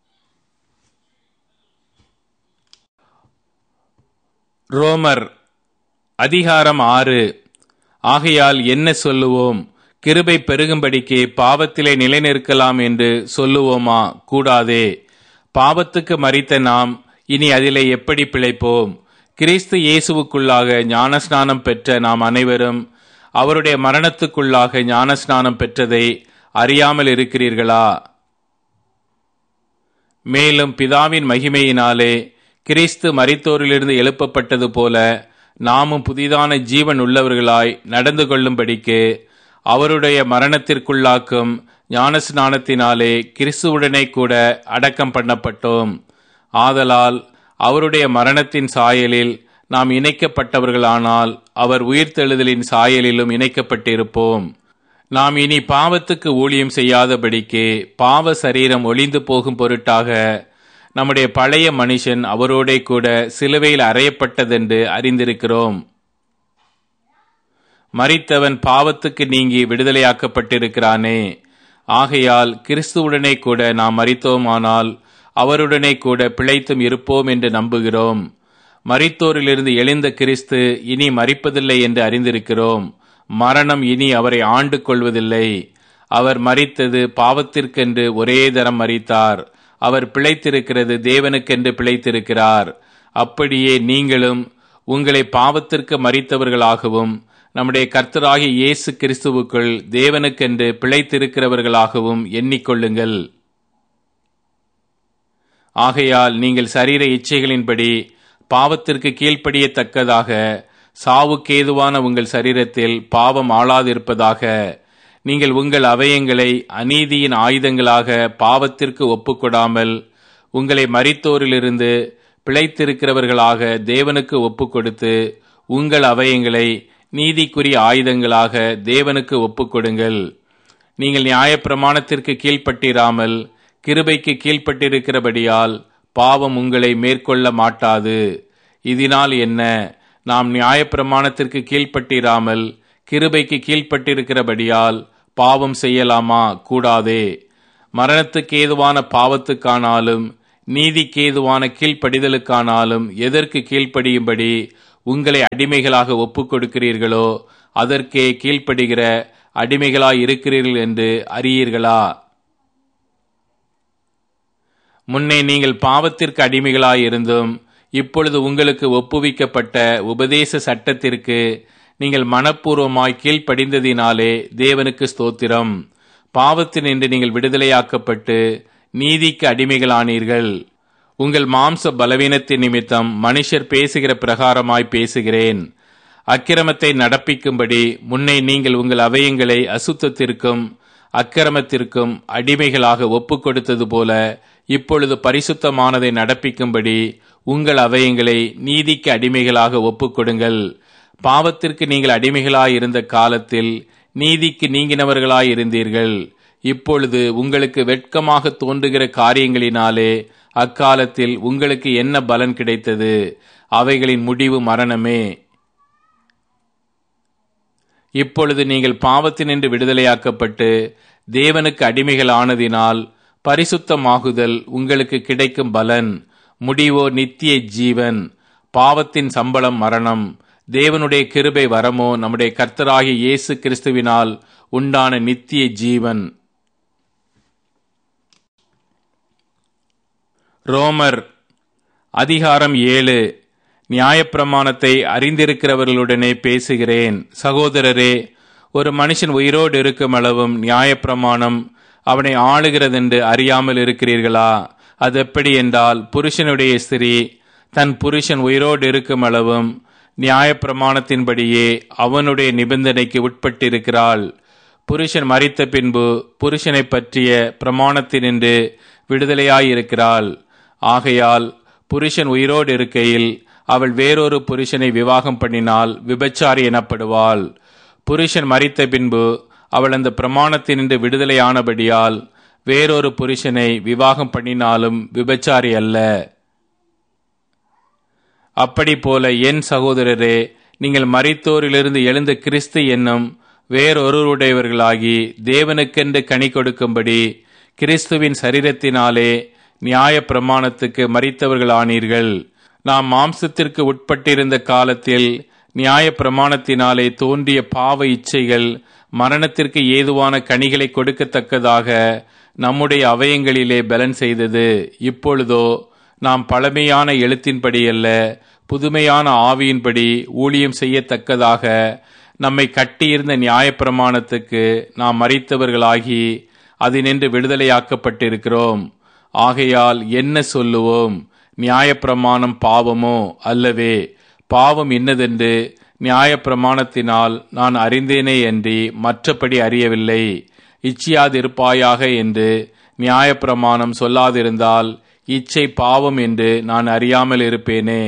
ரோமர் அதிகாரம் ஆறு ஆகையால் என்ன சொல்லுவோம் கிருபை பெருகும்படிக்கு பாவத்திலே நிலைநிற்கலாம் என்று சொல்லுவோமா கூடாதே பாவத்துக்கு மறித்த நாம் இனி அதிலே எப்படி பிழைப்போம் கிறிஸ்து இயேசுவுக்குள்ளாக ஞானஸ்நானம் பெற்ற நாம் அனைவரும் அவருடைய மரணத்துக்குள்ளாக ஞானஸ்நானம் பெற்றதை அறியாமல் இருக்கிறீர்களா மேலும் பிதாவின் மகிமையினாலே கிறிஸ்து மரித்தோரிலிருந்து எழுப்பப்பட்டது போல நாமும் புதிதான ஜீவன் உள்ளவர்களாய் நடந்து கொள்ளும்படிக்கு அவருடைய மரணத்திற்குள்ளாக்கும் ஞானஸ்நானத்தினாலே கிறிஸ்துவுடனே கூட அடக்கம் பண்ணப்பட்டோம் ஆதலால் அவருடைய மரணத்தின் சாயலில் நாம் இணைக்கப்பட்டவர்களானால் அவர் உயிர்த்தெழுதலின் சாயலிலும் இணைக்கப்பட்டிருப்போம் நாம் இனி பாவத்துக்கு ஊழியம் செய்யாதபடிக்கு பாவ சரீரம் ஒளிந்து போகும் பொருட்டாக நம்முடைய பழைய மனுஷன் அவரோடே கூட சிலுவையில் அறையப்பட்டதென்று அறிந்திருக்கிறோம் மறித்தவன் பாவத்துக்கு நீங்கி விடுதலையாக்கப்பட்டிருக்கிறானே ஆகையால் கிறிஸ்துவுடனே கூட நாம் மறித்தோமானால் அவருடனே கூட பிழைத்தும் இருப்போம் என்று நம்புகிறோம் மறித்தோரிலிருந்து எழுந்த கிறிஸ்து இனி மறிப்பதில்லை என்று அறிந்திருக்கிறோம் மரணம் இனி அவரை ஆண்டு கொள்வதில்லை அவர் மறித்தது பாவத்திற்கென்று ஒரே தரம் மறித்தார் அவர் பிழைத்திருக்கிறது தேவனுக்கென்று பிழைத்திருக்கிறார் அப்படியே நீங்களும் உங்களை பாவத்திற்கு மறித்தவர்களாகவும் நம்முடைய கர்த்தராகிய இயேசு கிறிஸ்துவுக்குள் தேவனுக்கென்று பிழைத்திருக்கிறவர்களாகவும் எண்ணிக்கொள்ளுங்கள் ஆகையால் நீங்கள் சரீர இச்சைகளின்படி பாவத்திற்கு கீழ்ப்படியத்தக்கதாக சாவுக்கேதுவான உங்கள் சரீரத்தில் பாவம் ஆளாதிருப்பதாக நீங்கள் உங்கள் அவயங்களை அநீதியின் ஆயுதங்களாக பாவத்திற்கு ஒப்புக்கொடாமல் உங்களை மரித்தோரிலிருந்து பிழைத்திருக்கிறவர்களாக தேவனுக்கு ஒப்புக்கொடுத்து உங்கள் அவயங்களை நீதிக்குரிய ஆயுதங்களாக தேவனுக்கு ஒப்புக்கொடுங்கள் நீங்கள் நியாயப்பிரமாணத்திற்கு கீழ்ப்பட்டிராமல் கிருபைக்கு கீழ்ப்பட்டிருக்கிறபடியால் பாவம் உங்களை மேற்கொள்ள மாட்டாது இதனால் என்ன நாம் நியாயப்பிரமாணத்திற்கு கீழ்ப்பட்டிராமல் கிருபைக்கு கீழ்ப்பட்டிருக்கிறபடியால் பாவம் செய்யலாமா கூடாதே மரணத்துக்கு ஏதுவான பாவத்துக்கானாலும் நீதிக்கேதுவான கீழ்ப்படிதலுக்கானாலும் எதற்கு கீழ்ப்படியும்படி உங்களை அடிமைகளாக ஒப்புக் கொடுக்கிறீர்களோ அதற்கே கீழ்ப்படுகிற அடிமைகளாய் இருக்கிறீர்கள் என்று அறியீர்களா முன்னே நீங்கள் பாவத்திற்கு அடிமைகளாய் இருந்தும் இப்பொழுது உங்களுக்கு ஒப்புவிக்கப்பட்ட உபதேச சட்டத்திற்கு நீங்கள் மனப்பூர்வமாய் கீழ்ப்படிந்ததினாலே தேவனுக்கு ஸ்தோத்திரம் பாவத்தினின்று நீங்கள் விடுதலையாக்கப்பட்டு நீதிக்கு அடிமைகளானீர்கள் உங்கள் மாம்ச பலவீனத்தின் நிமித்தம் மனுஷர் பேசுகிற பிரகாரமாய் பேசுகிறேன் அக்கிரமத்தை நடப்பிக்கும்படி முன்னே நீங்கள் உங்கள் அவயங்களை அசுத்தத்திற்கும் அக்கிரமத்திற்கும் அடிமைகளாக ஒப்புக் கொடுத்தது போல இப்பொழுது பரிசுத்தமானதை நடப்பிக்கும்படி உங்கள் அவயங்களை நீதிக்கு அடிமைகளாக ஒப்புக் கொடுங்கள் பாவத்திற்கு நீங்கள் அடிமைகளாய் இருந்த காலத்தில் நீதிக்கு நீங்கினவர்களாய் இருந்தீர்கள் இப்பொழுது உங்களுக்கு வெட்கமாக தோன்றுகிற காரியங்களினாலே அக்காலத்தில் உங்களுக்கு என்ன பலன் கிடைத்தது அவைகளின் முடிவு மரணமே இப்பொழுது நீங்கள் பாவத்தினின்று விடுதலையாக்கப்பட்டு தேவனுக்கு அடிமைகள் ஆனதினால் பரிசுத்தமாகுதல் உங்களுக்கு கிடைக்கும் பலன் முடிவோ நித்திய ஜீவன் பாவத்தின் சம்பளம் மரணம் தேவனுடைய கிருபை வரமோ நம்முடைய கர்த்தராகிய இயேசு கிறிஸ்துவினால் உண்டான நித்திய ஜீவன் ரோமர் அதிகாரம் ஏழு நியாயப்பிரமாணத்தை அறிந்திருக்கிறவர்களுடனே பேசுகிறேன் சகோதரரே ஒரு மனுஷன் உயிரோடு இருக்கும் அளவும் நியாயப்பிரமாணம் அவனை ஆளுகிறதென்று அறியாமல் இருக்கிறீர்களா அது எப்படி என்றால் புருஷனுடைய ஸ்திரீ தன் புருஷன் உயிரோடு இருக்கும் அளவும் நியாயப்பிரமாணத்தின்படியே அவனுடைய நிபந்தனைக்கு உட்பட்டிருக்கிறாள் புருஷன் மறித்த பின்பு புருஷனை பற்றிய பிரமாணத்தினின்று விடுதலையாயிருக்கிறாள் ஆகையால் புருஷன் உயிரோடு இருக்கையில் அவள் வேறொரு புருஷனை விவாகம் பண்ணினால் விபச்சாரி எனப்படுவாள் புருஷன் மறித்த பின்பு அவள் அந்த பிரமாணத்தினின்று விடுதலையானபடியால் வேறொரு புருஷனை விவாகம் பண்ணினாலும் விபச்சாரி அல்ல அப்படி போல என் சகோதரரே நீங்கள் மறித்தோரிலிருந்து எழுந்த கிறிஸ்து என்னும் வேறொருவருடையவர்களாகி தேவனுக்கென்று கனி கொடுக்கும்படி கிறிஸ்துவின் சரீரத்தினாலே நியாய பிரமாணத்துக்கு மறித்தவர்கள் ஆனீர்கள் நாம் மாம்சத்திற்கு உட்பட்டிருந்த காலத்தில் நியாய பிரமாணத்தினாலே தோன்றிய பாவ இச்சைகள் மரணத்திற்கு ஏதுவான கனிகளை கொடுக்கத்தக்கதாக நம்முடைய அவயங்களிலே பலன் செய்தது இப்பொழுதோ நாம் பழமையான எழுத்தின்படி அல்ல புதுமையான ஆவியின்படி ஊழியம் செய்யத்தக்கதாக நம்மை கட்டியிருந்த நியாயப்பிரமாணத்துக்கு நாம் மறித்தவர்களாகி அதினின்று விடுதலையாக்கப்பட்டிருக்கிறோம் ஆகையால் என்ன சொல்லுவோம் நியாயப்பிரமாணம் பாவமோ அல்லவே பாவம் இன்னதென்று நியாயப்பிரமாணத்தினால் நான் அறிந்தேனே அன்றி மற்றபடி அறியவில்லை இச்சியாதிருப்பாயாக என்று நியாயப்பிரமாணம் சொல்லாதிருந்தால் இச்சை பாவம் என்று நான் அறியாமல் இருப்பேனே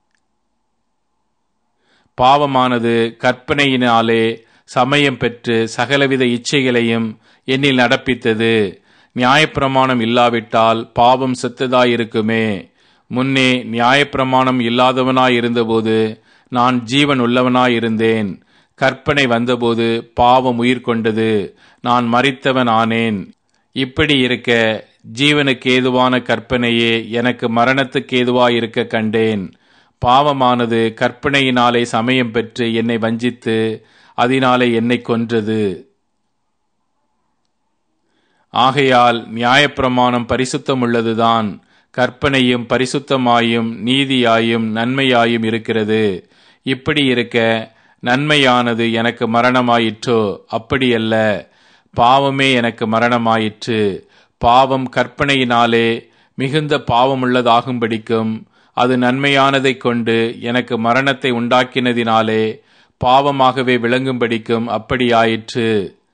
பாவமானது கற்பனையினாலே சமயம் பெற்று சகலவித இச்சைகளையும் என்னில் நடப்பித்தது நியாயப்பிரமாணம் இல்லாவிட்டால் பாவம் செத்ததாயிருக்குமே முன்னே நியாயப்பிரமாணம் இல்லாதவனாயிருந்தபோது நான் ஜீவன் உள்ளவனாயிருந்தேன் கற்பனை வந்தபோது பாவம் உயிர் கொண்டது நான் மறித்தவன் ஆனேன் இப்படி இருக்க ஜீவனுக்கு ஏதுவான கற்பனையே எனக்கு மரணத்துக்கு ஏதுவாயிருக்க கண்டேன் பாவமானது கற்பனையினாலே சமயம் பெற்று என்னை வஞ்சித்து அதனாலே என்னை கொன்றது ஆகையால் நியாயப்பிரமாணம் பரிசுத்தம் உள்ளதுதான் கற்பனையும் பரிசுத்தமாயும் நீதியாயும் நன்மையாயும் இருக்கிறது இப்படி இருக்க நன்மையானது எனக்கு மரணமாயிற்றோ அப்படியல்ல பாவமே எனக்கு மரணமாயிற்று பாவம் கற்பனையினாலே மிகுந்த பாவமுள்ளதாகும்படிக்கும் அது நன்மையானதைக் கொண்டு எனக்கு மரணத்தை உண்டாக்கினதினாலே பாவமாகவே விளங்கும்படிக்கும் அப்படியாயிற்று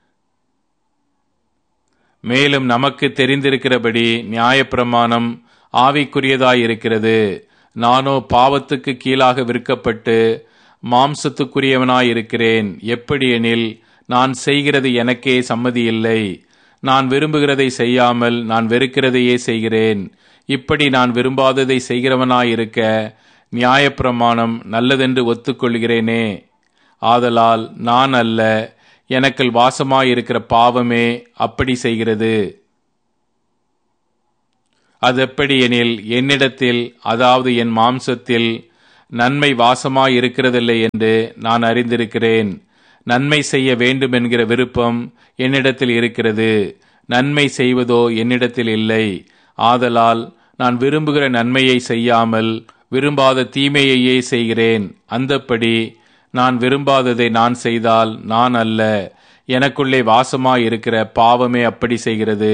மேலும் நமக்கு தெரிந்திருக்கிறபடி நியாயப்பிரமாணம் ஆவிக்குரியதாயிருக்கிறது நானோ பாவத்துக்கு கீழாக விற்கப்பட்டு மாம்சத்துக்குரியவனாயிருக்கிறேன் எப்படி எனில் நான் செய்கிறது எனக்கே சம்மதியில்லை நான் விரும்புகிறதை செய்யாமல் நான் வெறுக்கிறதையே செய்கிறேன் இப்படி நான் விரும்பாததை செய்கிறவனாயிருக்க நியாயப்பிரமாணம் நல்லதென்று ஒத்துக்கொள்கிறேனே ஆதலால் நான் அல்ல எனக்குள் வாசமாயிருக்கிற பாவமே அப்படி செய்கிறது அதெப்படி எனில் என்னிடத்தில் அதாவது என் மாம்சத்தில் நன்மை வாசமாய் இருக்கிறதில்லை என்று நான் அறிந்திருக்கிறேன் நன்மை செய்ய வேண்டும் என்கிற விருப்பம் என்னிடத்தில் இருக்கிறது நன்மை செய்வதோ என்னிடத்தில் இல்லை ஆதலால் நான் விரும்புகிற நன்மையை செய்யாமல் விரும்பாத தீமையையே செய்கிறேன் அந்தப்படி நான் விரும்பாததை நான் செய்தால் நான் அல்ல எனக்குள்ளே வாசமாய் இருக்கிற பாவமே அப்படி செய்கிறது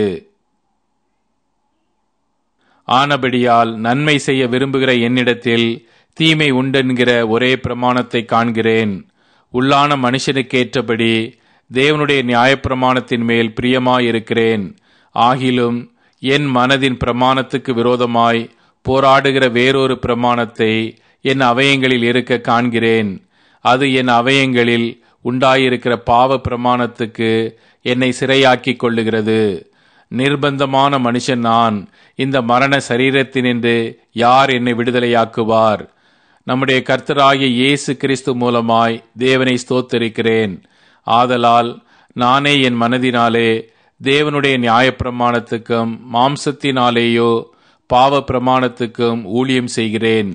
ஆனபடியால் நன்மை செய்ய விரும்புகிற என்னிடத்தில் தீமை உண்டென்கிற ஒரே பிரமாணத்தை காண்கிறேன் உள்ளான மனுஷனுக்கேற்றபடி தேவனுடைய நியாயப்பிரமாணத்தின் மேல் பிரியமாயிருக்கிறேன் ஆகிலும் என் மனதின் பிரமாணத்துக்கு விரோதமாய் போராடுகிற வேறொரு பிரமாணத்தை என் அவயங்களில் இருக்க காண்கிறேன் அது என் அவயங்களில் உண்டாயிருக்கிற பாவ பிரமாணத்துக்கு என்னை சிறையாக்கிக் கொள்ளுகிறது நிர்பந்தமான மனுஷன் நான் இந்த மரண சரீரத்தினின்று யார் என்னை விடுதலையாக்குவார் நம்முடைய கர்த்தராகிய இயேசு கிறிஸ்து மூலமாய் தேவனை ஸ்தோத்தரிக்கிறேன் ஆதலால் நானே என் மனதினாலே தேவனுடைய நியாயப்பிரமாணத்துக்கும் மாம்சத்தினாலேயோ பாவ பிரமாணத்துக்கும் ஊழியம் செய்கிறேன்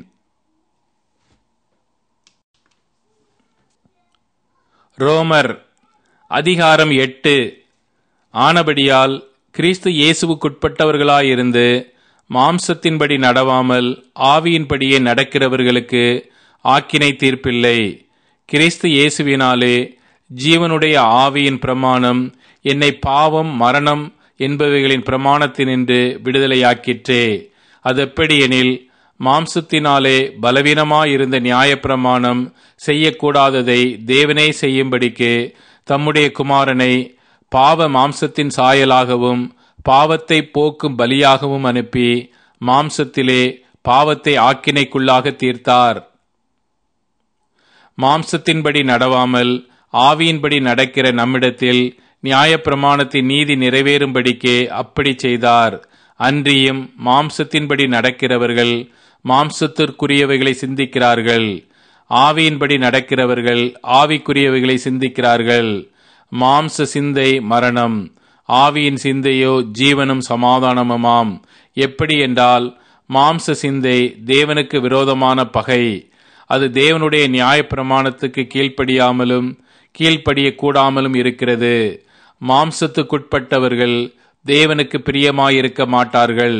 ரோமர் அதிகாரம் எட்டு ஆனபடியால் கிறிஸ்து இயேசுவுக்குட்பட்டவர்களாயிருந்து மாம்சத்தின்படி நடவாமல் ஆவியின்படியே நடக்கிறவர்களுக்கு ஆக்கினை தீர்ப்பில்லை கிறிஸ்து இயேசுவினாலே ஜீவனுடைய ஆவியின் பிரமாணம் என்னை பாவம் மரணம் என்பவைகளின் பிரமாணத்தினின்று விடுதலையாக்கிற்றே அதெப்படி எனில் மாம்சத்தினாலே பலவீனமாயிருந்த நியாயப்பிரமாணம் செய்யக்கூடாததை தேவனே செய்யும்படிக்கு தம்முடைய குமாரனை பாவ மாம்சத்தின் சாயலாகவும் பாவத்தை போக்கும் பலியாகவும் அனுப்பி மாம்சத்திலே பாவத்தை ஆக்கினைக்குள்ளாக தீர்த்தார் மாம்சத்தின்படி நடவாமல் ஆவியின்படி நடக்கிற நம்மிடத்தில் நியாயப்பிரமாணத்தின் நீதி நிறைவேறும்படிக்கே அப்படி செய்தார் அன்றியும் மாம்சத்தின்படி நடக்கிறவர்கள் மாம்சத்திற்குரியவைகளை சிந்திக்கிறார்கள் ஆவியின்படி நடக்கிறவர்கள் ஆவிக்குரியவைகளை சிந்திக்கிறார்கள் மாம்ச சிந்தை மரணம் ஆவியின் சிந்தையோ ஜீவனும் சமாதானமுமாம் எப்படி என்றால் மாம்ச சிந்தை தேவனுக்கு விரோதமான பகை அது தேவனுடைய நியாயப்பிரமாணத்துக்கு கீழ்ப்படியாமலும் கீழ்ப்படிய கூடாமலும் இருக்கிறது மாம்சத்துக்குட்பட்டவர்கள் தேவனுக்கு பிரியமாயிருக்க மாட்டார்கள்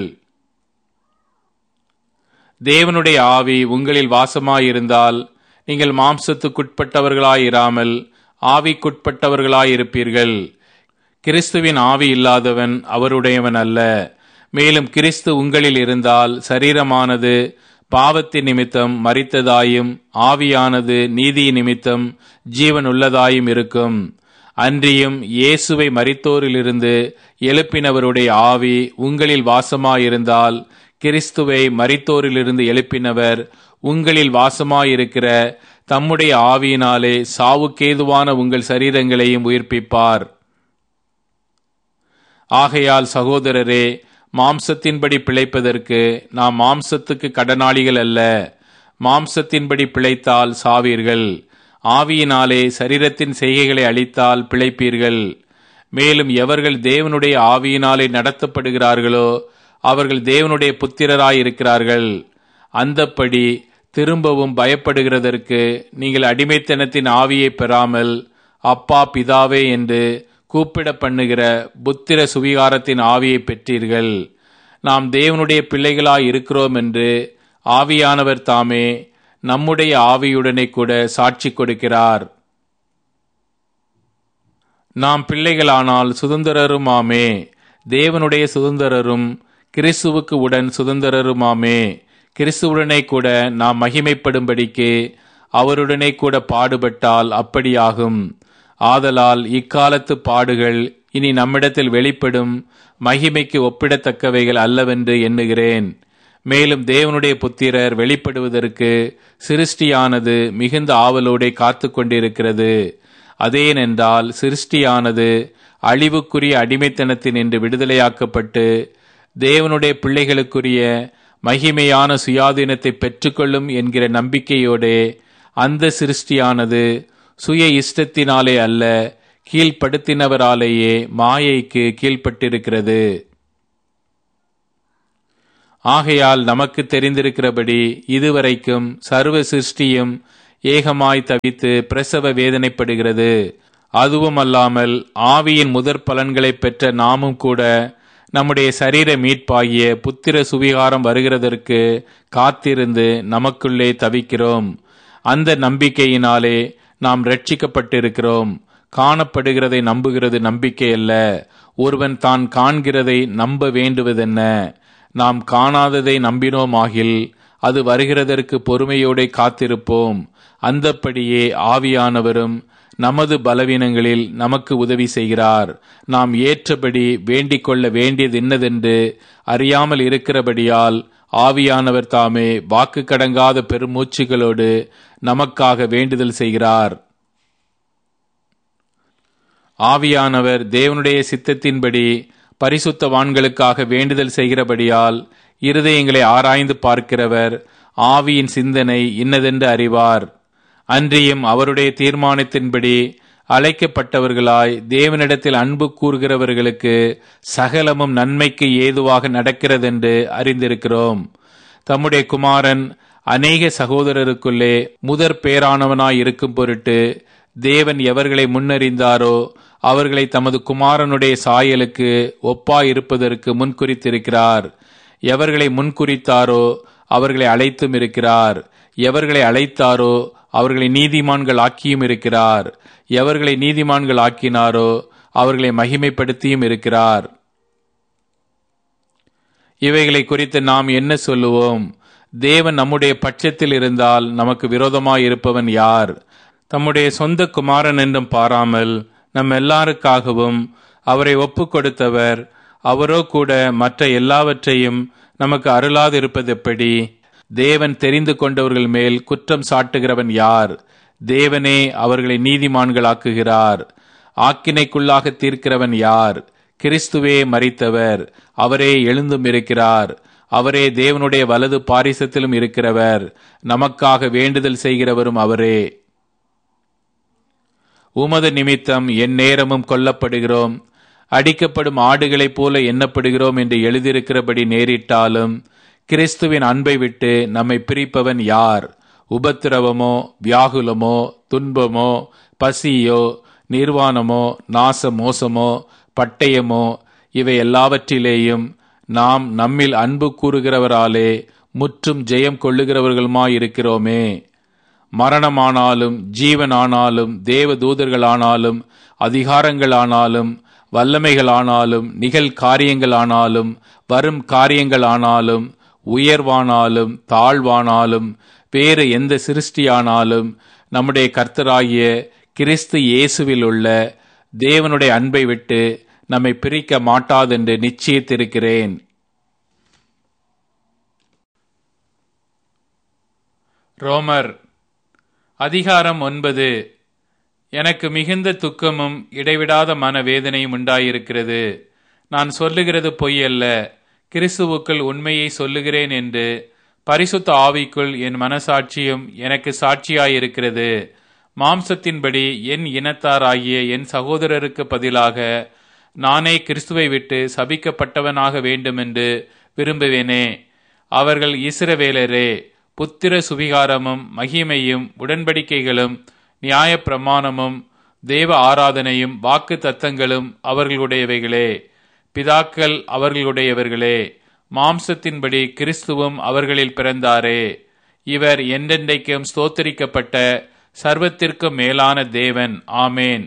தேவனுடைய ஆவி உங்களில் வாசமாயிருந்தால் நீங்கள் மாம்சத்துக்குட்பட்டவர்களாயிராமல் ஆவிக்குட்பட்டவர்களாயிருப்பீர்கள் கிறிஸ்துவின் ஆவி இல்லாதவன் அவருடையவன் அல்ல மேலும் கிறிஸ்து உங்களில் இருந்தால் சரீரமானது பாவத்தின் நிமித்தம் மறித்ததாயும் ஆவியானது நீதி நிமித்தம் ஜீவன் உள்ளதாயும் இருக்கும் அன்றியும் இயேசுவை மரித்தோரிலிருந்து எழுப்பினவருடைய ஆவி உங்களில் வாசமாயிருந்தால் கிறிஸ்துவை மரித்தோரிலிருந்து எழுப்பினவர் உங்களில் வாசமாயிருக்கிற தம்முடைய ஆவியினாலே சாவுக்கேதுவான உங்கள் சரீரங்களையும் உயிர்ப்பிப்பார் ஆகையால் சகோதரரே மாம்சத்தின்படி பிழைப்பதற்கு நாம் மாம்சத்துக்கு கடனாளிகள் அல்ல மாம்சத்தின்படி பிழைத்தால் சாவீர்கள் ஆவியினாலே சரீரத்தின் செய்கைகளை அளித்தால் பிழைப்பீர்கள் மேலும் எவர்கள் தேவனுடைய ஆவியினாலே நடத்தப்படுகிறார்களோ அவர்கள் தேவனுடைய புத்திரராயிருக்கிறார்கள் அந்தப்படி திரும்பவும் பயப்படுகிறதற்கு நீங்கள் அடிமைத்தனத்தின் ஆவியை பெறாமல் அப்பா பிதாவே என்று கூப்பிட பண்ணுகிற புத்திர சுவிகாரத்தின் ஆவியை பெற்றீர்கள் நாம் தேவனுடைய பிள்ளைகளாய் இருக்கிறோம் என்று ஆவியானவர் தாமே நம்முடைய ஆவியுடனே கூட சாட்சி கொடுக்கிறார் நாம் பிள்ளைகளானால் சுதந்திரருமாமே தேவனுடைய சுதந்திரரும் கிறிஸ்துவுக்கு உடன் சுதந்திரருமாமே கிறிஸ்துவுடனே கூட நாம் மகிமைப்படும்படிக்கு அவருடனே கூட பாடுபட்டால் அப்படியாகும் ஆதலால் இக்காலத்து பாடுகள் இனி நம்மிடத்தில் வெளிப்படும் மகிமைக்கு ஒப்பிடத்தக்கவைகள் அல்லவென்று எண்ணுகிறேன் மேலும் தேவனுடைய புத்திரர் வெளிப்படுவதற்கு சிருஷ்டியானது மிகுந்த ஆவலோടെ காத்து கொண்டிருக்கிறது அதேனென்றால் சிருஷ்டியானது அழிவுக்குரிய அடிமைத்தனத்தின் என்று விடுதலையாக்கப்பட்டு தேவனுடைய பிள்ளைகளுக்குரிய மகிமையான சுயாதீனத்தை பெற்றுக்கொள்ளும் என்கிற நம்பிக்கையோடே அந்த சிருஷ்டியானது சுய இஷ்டத்தினாலே அல்ல கீழ்ப்படுத்தினவராலேயே மாயைக்கு கீழ்ப்பட்டிருக்கிறது ஆகையால் நமக்கு தெரிந்திருக்கிறபடி இதுவரைக்கும் சர்வ சிருஷ்டியும் ஏகமாய் தவித்து பிரசவ வேதனைப்படுகிறது அதுவும் அல்லாமல் ஆவியின் முதற் பலன்களை பெற்ற நாமும் கூட நம்முடைய சரீர மீட்பாகிய புத்திர சுவிகாரம் வருகிறதற்கு காத்திருந்து நமக்குள்ளே தவிக்கிறோம் அந்த நம்பிக்கையினாலே நாம் ரட்சிக்கப்பட்டிருக்கிறோம் காணப்படுகிறதை நம்புகிறது நம்பிக்கை அல்ல ஒருவன் தான் காண்கிறதை நம்ப வேண்டுவதென்ன நாம் காணாததை நம்பினோமாகில் அது வருகிறதற்கு பொறுமையோടെ காத்திருப்போம் அந்தப்படியே ஆவியானவரும் நமது பலவீனங்களில் நமக்கு உதவி செய்கிறார் நாம் ஏற்றபடி வேண்டிக் கொள்ள வேண்டியது என்னதென்று அறியாமல் இருக்கிறபடியால் ஆவியானவர் தாமே வாக்கு கடங்காத பெருமூச்சுகளோடு நமக்காக வேண்டுதல் செய்கிறார் ஆவியானவர் தேவனுடைய சித்தத்தின்படி பரிசுத்தவான்களுக்காக வேண்டுதல் செய்கிறபடியால் இருதயங்களை ஆராய்ந்து பார்க்கிறவர் ஆவியின் சிந்தனை இன்னதென்று அறிவார் அன்றியும் அவருடைய தீர்மானத்தின்படி அழைக்கப்பட்டவர்களாய் தேவனிடத்தில் அன்பு கூறுகிறவர்களுக்கு சகலமும் நன்மைக்கு ஏதுவாக நடக்கிறதென்று அறிந்திருக்கிறோம் தம்முடைய குமாரன் அநேக சகோதரருக்குள்ளே முதற் பேரானவனாய் இருக்கும் பொருட்டு தேவன் எவர்களை முன்னறிந்தாரோ அவர்களை தமது குமாரனுடைய சாயலுக்கு ஒப்பாய் இருப்பதற்கு முன்குறித்திருக்கிறார் எவர்களை முன்குறித்தாரோ அவர்களை அழைத்தும் இருக்கிறார் எவர்களை அழைத்தாரோ அவர்களை நீதிமான்கள் ஆக்கியும் இருக்கிறார் எவர்களை நீதிமான்கள் ஆக்கினாரோ அவர்களை மகிமைப்படுத்தியும் இருக்கிறார் இவைகளை குறித்து நாம் என்ன சொல்லுவோம் தேவன் நம்முடைய பட்சத்தில் இருந்தால் நமக்கு விரோதமாய் இருப்பவன் யார் தம்முடைய சொந்த குமாரன் என்றும் பாராமல் நம் எல்லாருக்காகவும் அவரை ஒப்பு கொடுத்தவர் அவரோ கூட மற்ற எல்லாவற்றையும் நமக்கு அருளாது இருப்பது எப்படி தேவன் தெரிந்து கொண்டவர்கள் மேல் குற்றம் சாட்டுகிறவன் யார் தேவனே அவர்களை நீதிமான்களாக்குகிறார் ஆக்கினைக்குள்ளாக தீர்க்கிறவன் யார் கிறிஸ்துவே மறித்தவர் அவரே எழுந்தும் இருக்கிறார் அவரே தேவனுடைய வலது பாரிசத்திலும் இருக்கிறவர் நமக்காக வேண்டுதல் செய்கிறவரும் அவரே உமது நிமித்தம் என் நேரமும் கொல்லப்படுகிறோம் அடிக்கப்படும் ஆடுகளைப் போல எண்ணப்படுகிறோம் என்று எழுதியிருக்கிறபடி நேரிட்டாலும் கிறிஸ்துவின் அன்பை விட்டு நம்மை பிரிப்பவன் யார் உபத்திரவமோ வியாகுலமோ துன்பமோ பசியோ நிர்வாணமோ நாச மோசமோ பட்டயமோ இவை எல்லாவற்றிலேயும் நாம் நம்மில் அன்பு கூறுகிறவராலே முற்றும் ஜெயம் கொள்ளுகிறவர்களுமாயிருக்கிறோமே மரணமானாலும் ஜீவனானாலும் தேவ தூதர்களானாலும் அதிகாரங்களானாலும் வல்லமைகளானாலும் நிகழ் காரியங்களானாலும் வரும் காரியங்களானாலும் உயர்வானாலும் தாழ்வானாலும் வேறு எந்த சிருஷ்டியானாலும் நம்முடைய கர்த்தராகிய கிறிஸ்து இயேசுவில் உள்ள தேவனுடைய அன்பை விட்டு நம்மை பிரிக்க மாட்டாதென்று நிச்சயித்திருக்கிறேன் ரோமர் அதிகாரம் ஒன்பது எனக்கு மிகுந்த துக்கமும் இடைவிடாத மனவேதனையும் உண்டாயிருக்கிறது நான் சொல்லுகிறது பொய் அல்ல கிறிஸ்துவுக்குள் உண்மையை சொல்லுகிறேன் என்று பரிசுத்த ஆவிக்குள் என் மனசாட்சியும் எனக்கு சாட்சியாயிருக்கிறது மாம்சத்தின்படி என் இனத்தாராகிய என் சகோதரருக்கு பதிலாக நானே கிறிஸ்துவை விட்டு சபிக்கப்பட்டவனாக வேண்டுமென்று விரும்புவேனே அவர்கள் இஸ்ரவேலரே புத்திர சுவிகாரமும் மகிமையும் உடன்படிக்கைகளும் நியாய பிரமாணமும் தேவ ஆராதனையும் வாக்கு தத்தங்களும் அவர்களுடையவைகளே பிதாக்கள் அவர்களுடையவர்களே மாம்சத்தின்படி கிறிஸ்துவும் அவர்களில் பிறந்தாரே இவர் என்றென்றைக்கும் ஸ்தோத்தரிக்கப்பட்ட சர்வத்திற்கும் மேலான தேவன் ஆமேன்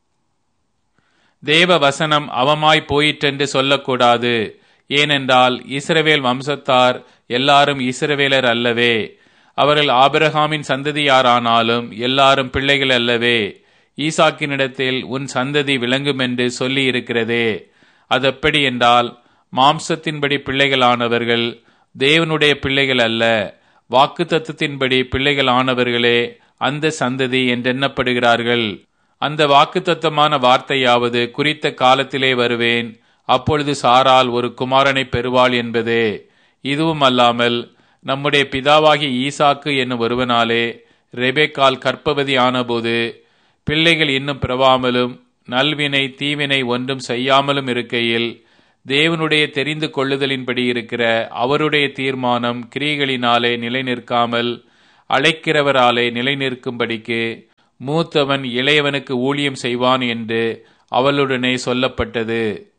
தேவ வசனம் அவமாய் போயிற்றென்று சொல்லக்கூடாது ஏனென்றால் இஸ்ரவேல் வம்சத்தார் எல்லாரும் இஸ்ரவேலர் அல்லவே அவர்கள் ஆபிரகாமின் சந்ததியாரானாலும் எல்லாரும் பிள்ளைகள் அல்லவே ஈசாக்கினிடத்தில் உன் சந்ததி விளங்கும் என்று சொல்லி இருக்கிறதே அதெப்படி என்றால் மாம்சத்தின்படி பிள்ளைகளானவர்கள் தேவனுடைய பிள்ளைகள் அல்ல வாக்கு தத்துவத்தின்படி பிள்ளைகளானவர்களே அந்த சந்ததி என்றெண்ணப்படுகிறார்கள் அந்த வாக்குத்தத்தமான வார்த்தையாவது குறித்த காலத்திலே வருவேன் அப்பொழுது சாரால் ஒரு குமாரனை பெறுவாள் என்பதே இதுவும் அல்லாமல் நம்முடைய பிதாவாகிய ஈசாக்கு என்னும் ஒருவனாலே ரெபேக்கால் கற்பவதி ஆனபோது பிள்ளைகள் இன்னும் பிறவாமலும் நல்வினை தீவினை ஒன்றும் செய்யாமலும் இருக்கையில் தேவனுடைய தெரிந்து கொள்ளுதலின்படி இருக்கிற அவருடைய தீர்மானம் கிரியைகளினாலே நிலை நிற்காமல் அழைக்கிறவராலே நிலை நிற்கும்படிக்கு மூத்தவன் இளையவனுக்கு ஊழியம் செய்வான் என்று அவளுடனே சொல்லப்பட்டது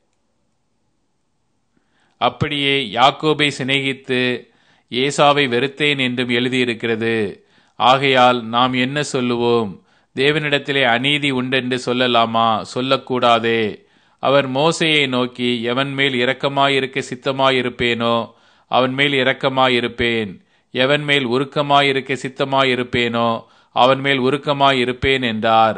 அப்படியே யாக்கோபை சிநேகித்து ஏசாவை வெறுத்தேன் என்றும் எழுதியிருக்கிறது ஆகையால் நாம் என்ன சொல்லுவோம் தேவனிடத்திலே அநீதி உண்டென்று சொல்லலாமா சொல்லக்கூடாதே அவர் மோசையை நோக்கி எவன் மேல் இரக்கமாயிருக்க சித்தமாயிருப்பேனோ அவன் மேல் இரக்கமாயிருப்பேன் எவன் மேல் உருக்கமாயிருக்க சித்தமாயிருப்பேனோ அவன் மேல் உருக்கமாயிருப்பேன் என்றார்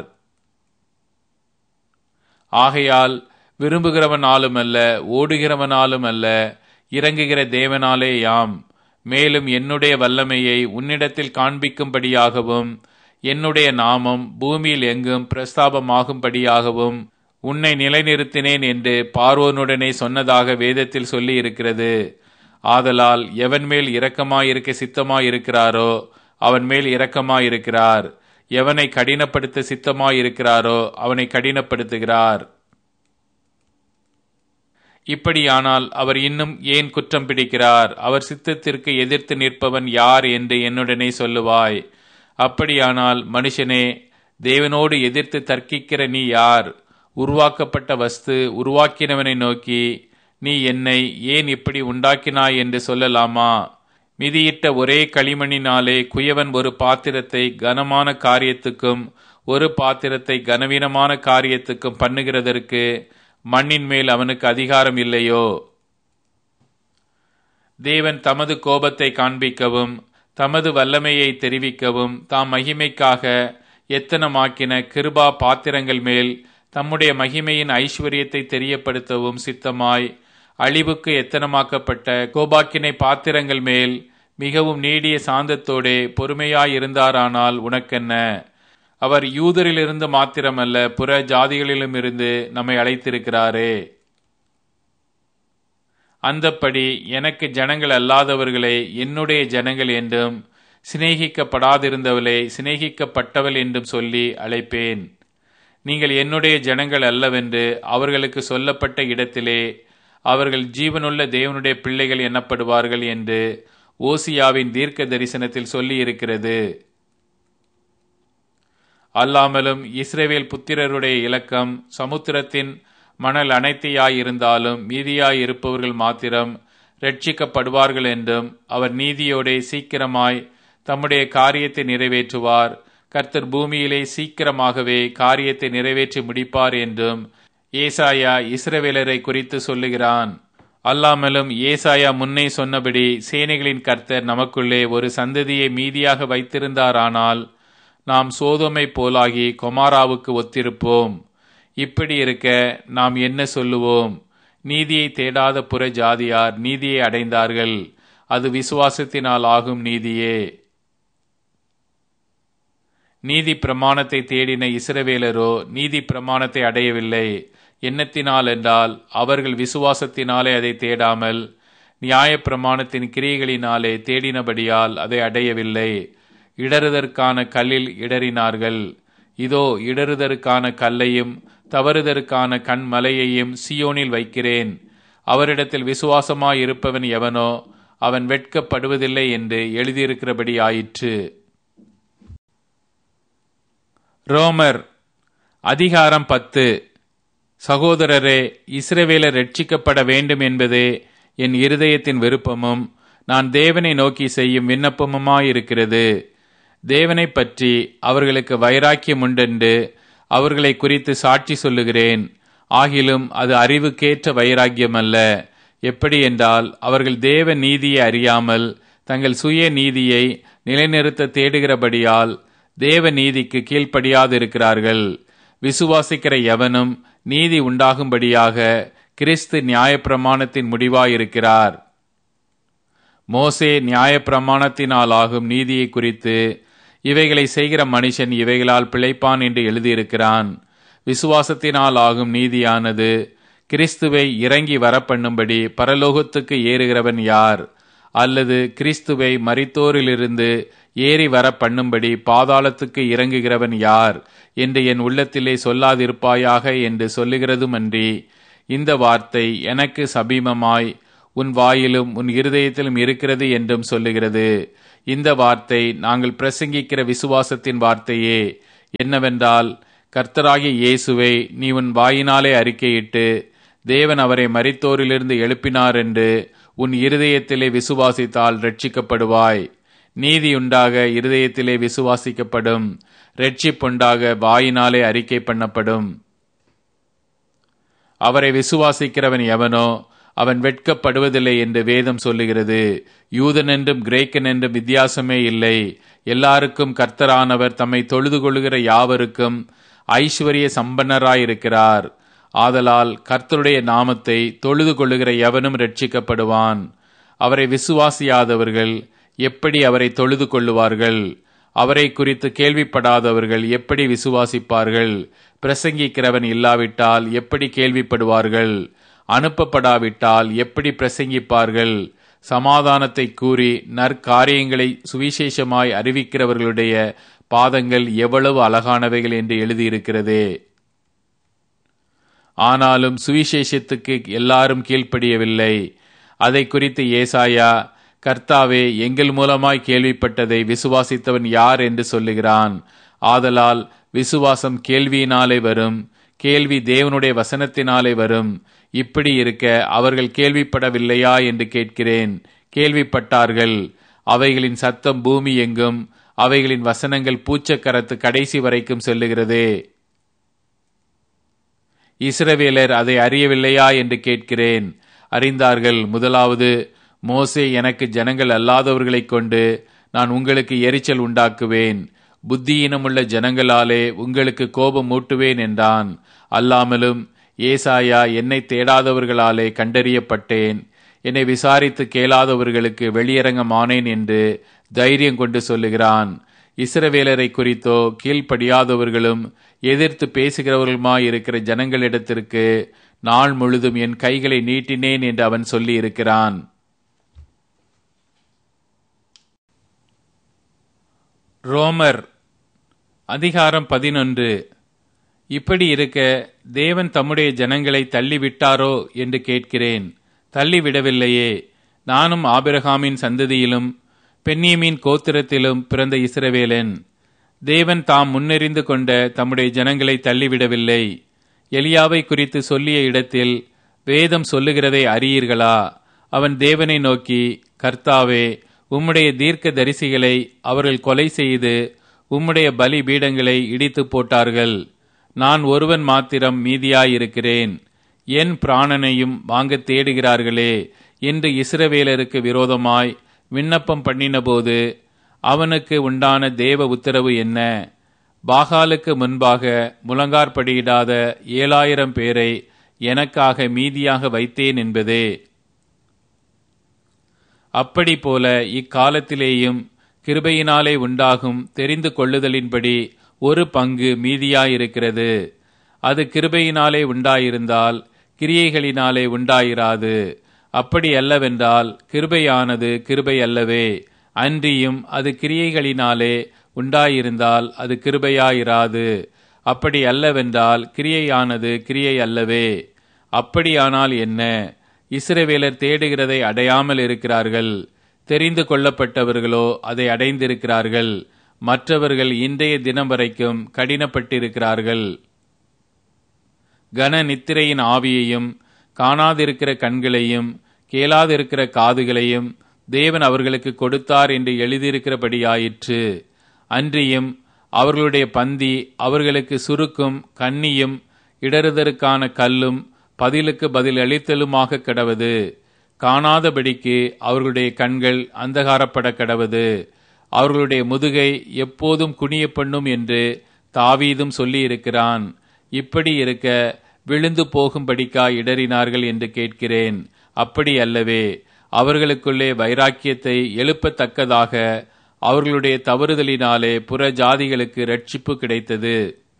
ஆகையால் விரும்புகிறவனாலும் அல்ல ஓடுகிறவனாலும் அல்ல இறங்குகிற தேவனாலே யாம் மேலும் என்னுடைய வல்லமையை உன்னிடத்தில் காண்பிக்கும்படியாகவும் என்னுடைய நாமம் பூமியில் எங்கும் பிரஸ்தாபமாகும்படியாகவும் உன்னை நிலைநிறுத்தினேன் என்று பார்வோனுடனே சொன்னதாக வேதத்தில் சொல்லி இருக்கிறது ஆதலால் எவன் மேல் இரக்கமாயிருக்க சித்தமாயிருக்கிறாரோ அவன் மேல் இரக்கமாயிருக்கிறார் எவனை கடினப்படுத்த சித்தமாயிருக்கிறாரோ அவனை கடினப்படுத்துகிறார் இப்படியானால் அவர் இன்னும் ஏன் குற்றம் பிடிக்கிறார் அவர் சித்தத்திற்கு எதிர்த்து நிற்பவன் யார் என்று என்னுடனே சொல்லுவாய் அப்படியானால் மனுஷனே தேவனோடு எதிர்த்து தர்க்கிக்கிற நீ யார் உருவாக்கப்பட்ட வஸ்து உருவாக்கினவனை நோக்கி நீ என்னை ஏன் இப்படி உண்டாக்கினாய் என்று சொல்லலாமா மிதியிட்ட ஒரே களிமணினாலே குயவன் ஒரு பாத்திரத்தை கனமான காரியத்துக்கும் ஒரு பாத்திரத்தை கனவீனமான காரியத்துக்கும் பண்ணுகிறதற்கு மண்ணின் மேல் அவனுக்கு அதிகாரம் இல்லையோ தேவன் தமது கோபத்தை காண்பிக்கவும் தமது வல்லமையை தெரிவிக்கவும் தாம் மகிமைக்காக எத்தனமாக்கின கிருபா பாத்திரங்கள் மேல் தம்முடைய மகிமையின் ஐஸ்வர்யத்தை தெரியப்படுத்தவும் சித்தமாய் அழிவுக்கு எத்தனமாக்கப்பட்ட கோபாக்கினை பாத்திரங்கள் மேல் மிகவும் நீடிய சாந்தத்தோடே பொறுமையாயிருந்தாரானால் உனக்கென்ன அவர் யூதரிலிருந்து மாத்திரமல்ல புற ஜாதிகளிலும் இருந்து நம்மை அழைத்திருக்கிறாரே அந்தப்படி எனக்கு ஜனங்கள் அல்லாதவர்களை என்னுடைய ஜனங்கள் என்றும் சிநேகிக்கப்படாதிருந்தவளை சிநேகிக்கப்பட்டவள் என்றும் சொல்லி அழைப்பேன் நீங்கள் என்னுடைய ஜனங்கள் அல்லவென்று அவர்களுக்கு சொல்லப்பட்ட இடத்திலே அவர்கள் ஜீவனுள்ள தேவனுடைய பிள்ளைகள் எனப்படுவார்கள் என்று ஓசியாவின் தீர்க்க தரிசனத்தில் சொல்லி இருக்கிறது அல்லாமலும் இஸ்ரேவேல் புத்திரருடைய இலக்கம் சமுத்திரத்தின் மணல் அனைத்தையாயிருந்தாலும் மீதியாயிருப்பவர்கள் மாத்திரம் ரட்சிக்கப்படுவார்கள் என்றும் அவர் நீதியோடே சீக்கிரமாய் தம்முடைய காரியத்தை நிறைவேற்றுவார் கர்த்தர் பூமியிலே சீக்கிரமாகவே காரியத்தை நிறைவேற்றி முடிப்பார் என்றும் ஏசாயா இஸ்ரவேலரை குறித்து சொல்லுகிறான் அல்லாமலும் ஏசாயா முன்னே சொன்னபடி சேனைகளின் கர்த்தர் நமக்குள்ளே ஒரு சந்ததியை மீதியாக வைத்திருந்தாரானால் நாம் சோதோமை போலாகி கொமாராவுக்கு ஒத்திருப்போம் இப்படி இருக்க நாம் என்ன சொல்லுவோம் நீதியை தேடாத புற ஜாதியார் நீதியை அடைந்தார்கள் அது விசுவாசத்தினால் ஆகும் நீதியே நீதி பிரமாணத்தை தேடின இஸ்ரவேலரோ நீதி பிரமாணத்தை அடையவில்லை எண்ணத்தினால் என்றால் அவர்கள் விசுவாசத்தினாலே அதை தேடாமல் நியாய பிரமாணத்தின் கிரியைகளினாலே தேடினபடியால் அதை அடையவில்லை இடறுதற்கான கல்லில் இடறினார்கள் இதோ இடறுதற்கான கல்லையும் தவறுதற்கான கண்மலையையும் சியோனில் வைக்கிறேன் அவரிடத்தில் விசுவாசமாயிருப்பவன் எவனோ அவன் வெட்கப்படுவதில்லை என்று எழுதியிருக்கிறபடி ஆயிற்று ரோமர் அதிகாரம் பத்து சகோதரரே இஸ்ரவேலர் ரட்சிக்கப்பட வேண்டும் என்பதே என் இருதயத்தின் விருப்பமும் நான் தேவனை நோக்கி செய்யும் விண்ணப்பமுமாயிருக்கிறது தேவனை பற்றி அவர்களுக்கு வைராக்கியம் உண்டென்று அவர்களை குறித்து சாட்சி சொல்லுகிறேன் ஆகிலும் அது அறிவுக்கேற்ற வைராக்கியம் அல்ல எப்படி என்றால் அவர்கள் தேவ நீதியை அறியாமல் தங்கள் சுய நீதியை நிலைநிறுத்த தேடுகிறபடியால் தேவ நீதிக்கு கீழ்ப்படியாதிருக்கிறார்கள் விசுவாசிக்கிற எவனும் நீதி உண்டாகும்படியாக கிறிஸ்து நியாயப்பிரமாணத்தின் முடிவாயிருக்கிறார் மோசே நியாயப்பிரமாணத்தினால் ஆகும் நீதியை குறித்து இவைகளை செய்கிற மனுஷன் இவைகளால் பிழைப்பான் என்று எழுதியிருக்கிறான் விசுவாசத்தினால் ஆகும் நீதியானது கிறிஸ்துவை இறங்கி வரப்பண்ணும்படி பரலோகத்துக்கு ஏறுகிறவன் யார் அல்லது கிறிஸ்துவை மரித்தோரிலிருந்து ஏறி வர பண்ணும்படி பாதாளத்துக்கு இறங்குகிறவன் யார் என்று என் உள்ளத்திலே சொல்லாதிருப்பாயாக என்று சொல்லுகிறதுமன்றி இந்த வார்த்தை எனக்கு சபீமமாய் உன் வாயிலும் உன் இருதயத்திலும் இருக்கிறது என்றும் சொல்லுகிறது இந்த வார்த்தை நாங்கள் பிரசங்கிக்கிற விசுவாசத்தின் வார்த்தையே என்னவென்றால் கர்த்தராகிய இயேசுவை நீ உன் வாயினாலே அறிக்கையிட்டு தேவன் அவரை மரித்தோரிலிருந்து எழுப்பினார் என்று உன் இருதயத்திலே விசுவாசித்தால் ரட்சிக்கப்படுவாய் நீதியுண்டாக இருதயத்திலே விசுவாசிக்கப்படும் ரட்சிப்புண்டாக வாயினாலே அறிக்கை பண்ணப்படும் அவரை விசுவாசிக்கிறவன் எவனோ அவன் வெட்கப்படுவதில்லை என்று வேதம் சொல்லுகிறது யூதன் என்றும் கிரேக்கன் என்றும் வித்தியாசமே இல்லை எல்லாருக்கும் கர்த்தரானவர் தம்மை தொழுது கொள்ளுகிற யாவருக்கும் ஐஸ்வர்ய சம்பன்னராயிருக்கிறார் ஆதலால் கர்த்தருடைய நாமத்தை தொழுது கொள்ளுகிற எவனும் ரட்சிக்கப்படுவான் அவரை விசுவாசியாதவர்கள் எப்படி அவரை தொழுது கொள்ளுவார்கள் அவரை குறித்து கேள்விப்படாதவர்கள் எப்படி விசுவாசிப்பார்கள் பிரசங்கிக்கிறவன் இல்லாவிட்டால் எப்படி கேள்விப்படுவார்கள் அனுப்பப்படாவிட்டால் எப்படி பிரசங்கிப்பார்கள் சமாதானத்தை கூறி நற்காரியங்களை சுவிசேஷமாய் அறிவிக்கிறவர்களுடைய பாதங்கள் எவ்வளவு அழகானவைகள் என்று எழுதியிருக்கிறதே ஆனாலும் சுவிசேஷத்துக்கு எல்லாரும் கீழ்ப்படியவில்லை அதை குறித்து ஏசாயா கர்த்தாவே எங்கள் மூலமாய் கேள்விப்பட்டதை விசுவாசித்தவன் யார் என்று சொல்லுகிறான் ஆதலால் விசுவாசம் கேள்வியினாலே வரும் கேள்வி தேவனுடைய வசனத்தினாலே வரும் இப்படி இருக்க அவர்கள் கேள்விப்படவில்லையா என்று கேட்கிறேன் கேள்விப்பட்டார்கள் அவைகளின் சத்தம் பூமி எங்கும் அவைகளின் வசனங்கள் பூச்சக்கரத்து கடைசி வரைக்கும் செல்லுகிறதே இஸ்ரவேலர் அதை அறியவில்லையா என்று கேட்கிறேன் அறிந்தார்கள் முதலாவது மோசே எனக்கு ஜனங்கள் அல்லாதவர்களைக் கொண்டு நான் உங்களுக்கு எரிச்சல் உண்டாக்குவேன் புத்தியினமுள்ள ஜனங்களாலே உங்களுக்கு கோபம் மூட்டுவேன் என்றான் அல்லாமலும் ஏசாயா என்னை தேடாதவர்களாலே கண்டறியப்பட்டேன் என்னை விசாரித்து கேளாதவர்களுக்கு வெளியரங்கமானேன் என்று தைரியம் கொண்டு சொல்லுகிறான் இஸ்ரவேலரை குறித்தோ கீழ்ப்படியாதவர்களும் எதிர்த்து பேசுகிறவர்களுமாயிருக்கிற ஜனங்களிடத்திற்கு நாள் முழுதும் என் கைகளை நீட்டினேன் என்று அவன் சொல்லி இருக்கிறான் ரோமர் அதிகாரம் பதினொன்று இப்படி இருக்க தேவன் தம்முடைய ஜனங்களை தள்ளிவிட்டாரோ என்று கேட்கிறேன் தள்ளிவிடவில்லையே நானும் ஆபிரகாமின் சந்ததியிலும் பென்னியமின் கோத்திரத்திலும் பிறந்த இஸ்ரவேலன் தேவன் தாம் முன்னெறிந்து கொண்ட தம்முடைய ஜனங்களை தள்ளிவிடவில்லை எலியாவை குறித்து சொல்லிய இடத்தில் வேதம் சொல்லுகிறதை அறியீர்களா அவன் தேவனை நோக்கி கர்த்தாவே உம்முடைய தீர்க்க தரிசிகளை அவர்கள் கொலை செய்து உம்முடைய பலி பீடங்களை இடித்து போட்டார்கள் நான் ஒருவன் மாத்திரம் மீதியாயிருக்கிறேன் என் பிராணனையும் வாங்க தேடுகிறார்களே என்று இஸ்ரவேலருக்கு விரோதமாய் விண்ணப்பம் பண்ணினபோது அவனுக்கு உண்டான தேவ உத்தரவு என்ன பாகாலுக்கு முன்பாக முழங்கார்படியிடாத ஏழாயிரம் பேரை எனக்காக மீதியாக வைத்தேன் என்பதே அப்படி போல இக்காலத்திலேயும் கிருபையினாலே உண்டாகும் தெரிந்து கொள்ளுதலின்படி ஒரு பங்கு மீதியாயிருக்கிறது அது கிருபையினாலே உண்டாயிருந்தால் கிரியைகளினாலே உண்டாயிராது அப்படி அல்லவென்றால் கிருபையானது கிருபை அல்லவே அன்றியும் அது கிரியைகளினாலே உண்டாயிருந்தால் அது கிருபையாயிராது அப்படி அல்லவென்றால் கிரியையானது கிரியை அல்லவே அப்படியானால் என்ன இஸ்ரவேலர் தேடுகிறதை அடையாமல் இருக்கிறார்கள் தெரிந்து கொள்ளப்பட்டவர்களோ அதை அடைந்திருக்கிறார்கள் மற்றவர்கள் இன்றைய தினம் வரைக்கும் கடினப்பட்டிருக்கிறார்கள் கன நித்திரையின் ஆவியையும் காணாதிருக்கிற கண்களையும் கேளாதிருக்கிற காதுகளையும் தேவன் அவர்களுக்கு கொடுத்தார் என்று எழுதியிருக்கிறபடியாயிற்று அன்றியும் அவர்களுடைய பந்தி அவர்களுக்கு சுருக்கும் கண்ணியும் இடறுதற்கான கல்லும் பதிலுக்கு பதில் அளித்தலுமாக கிடவது காணாதபடிக்கு அவர்களுடைய கண்கள் அந்தகாரப்பட கிடவது அவர்களுடைய முதுகை எப்போதும் குனிய பண்ணும் என்று தாவீதும் சொல்லியிருக்கிறான் இப்படி இருக்க விழுந்து போகும்படிக்கா இடறினார்கள் என்று கேட்கிறேன் அப்படி அல்லவே அவர்களுக்குள்ளே வைராக்கியத்தை எழுப்பத்தக்கதாக அவர்களுடைய தவறுதலினாலே புற ஜாதிகளுக்கு ரட்சிப்பு கிடைத்தது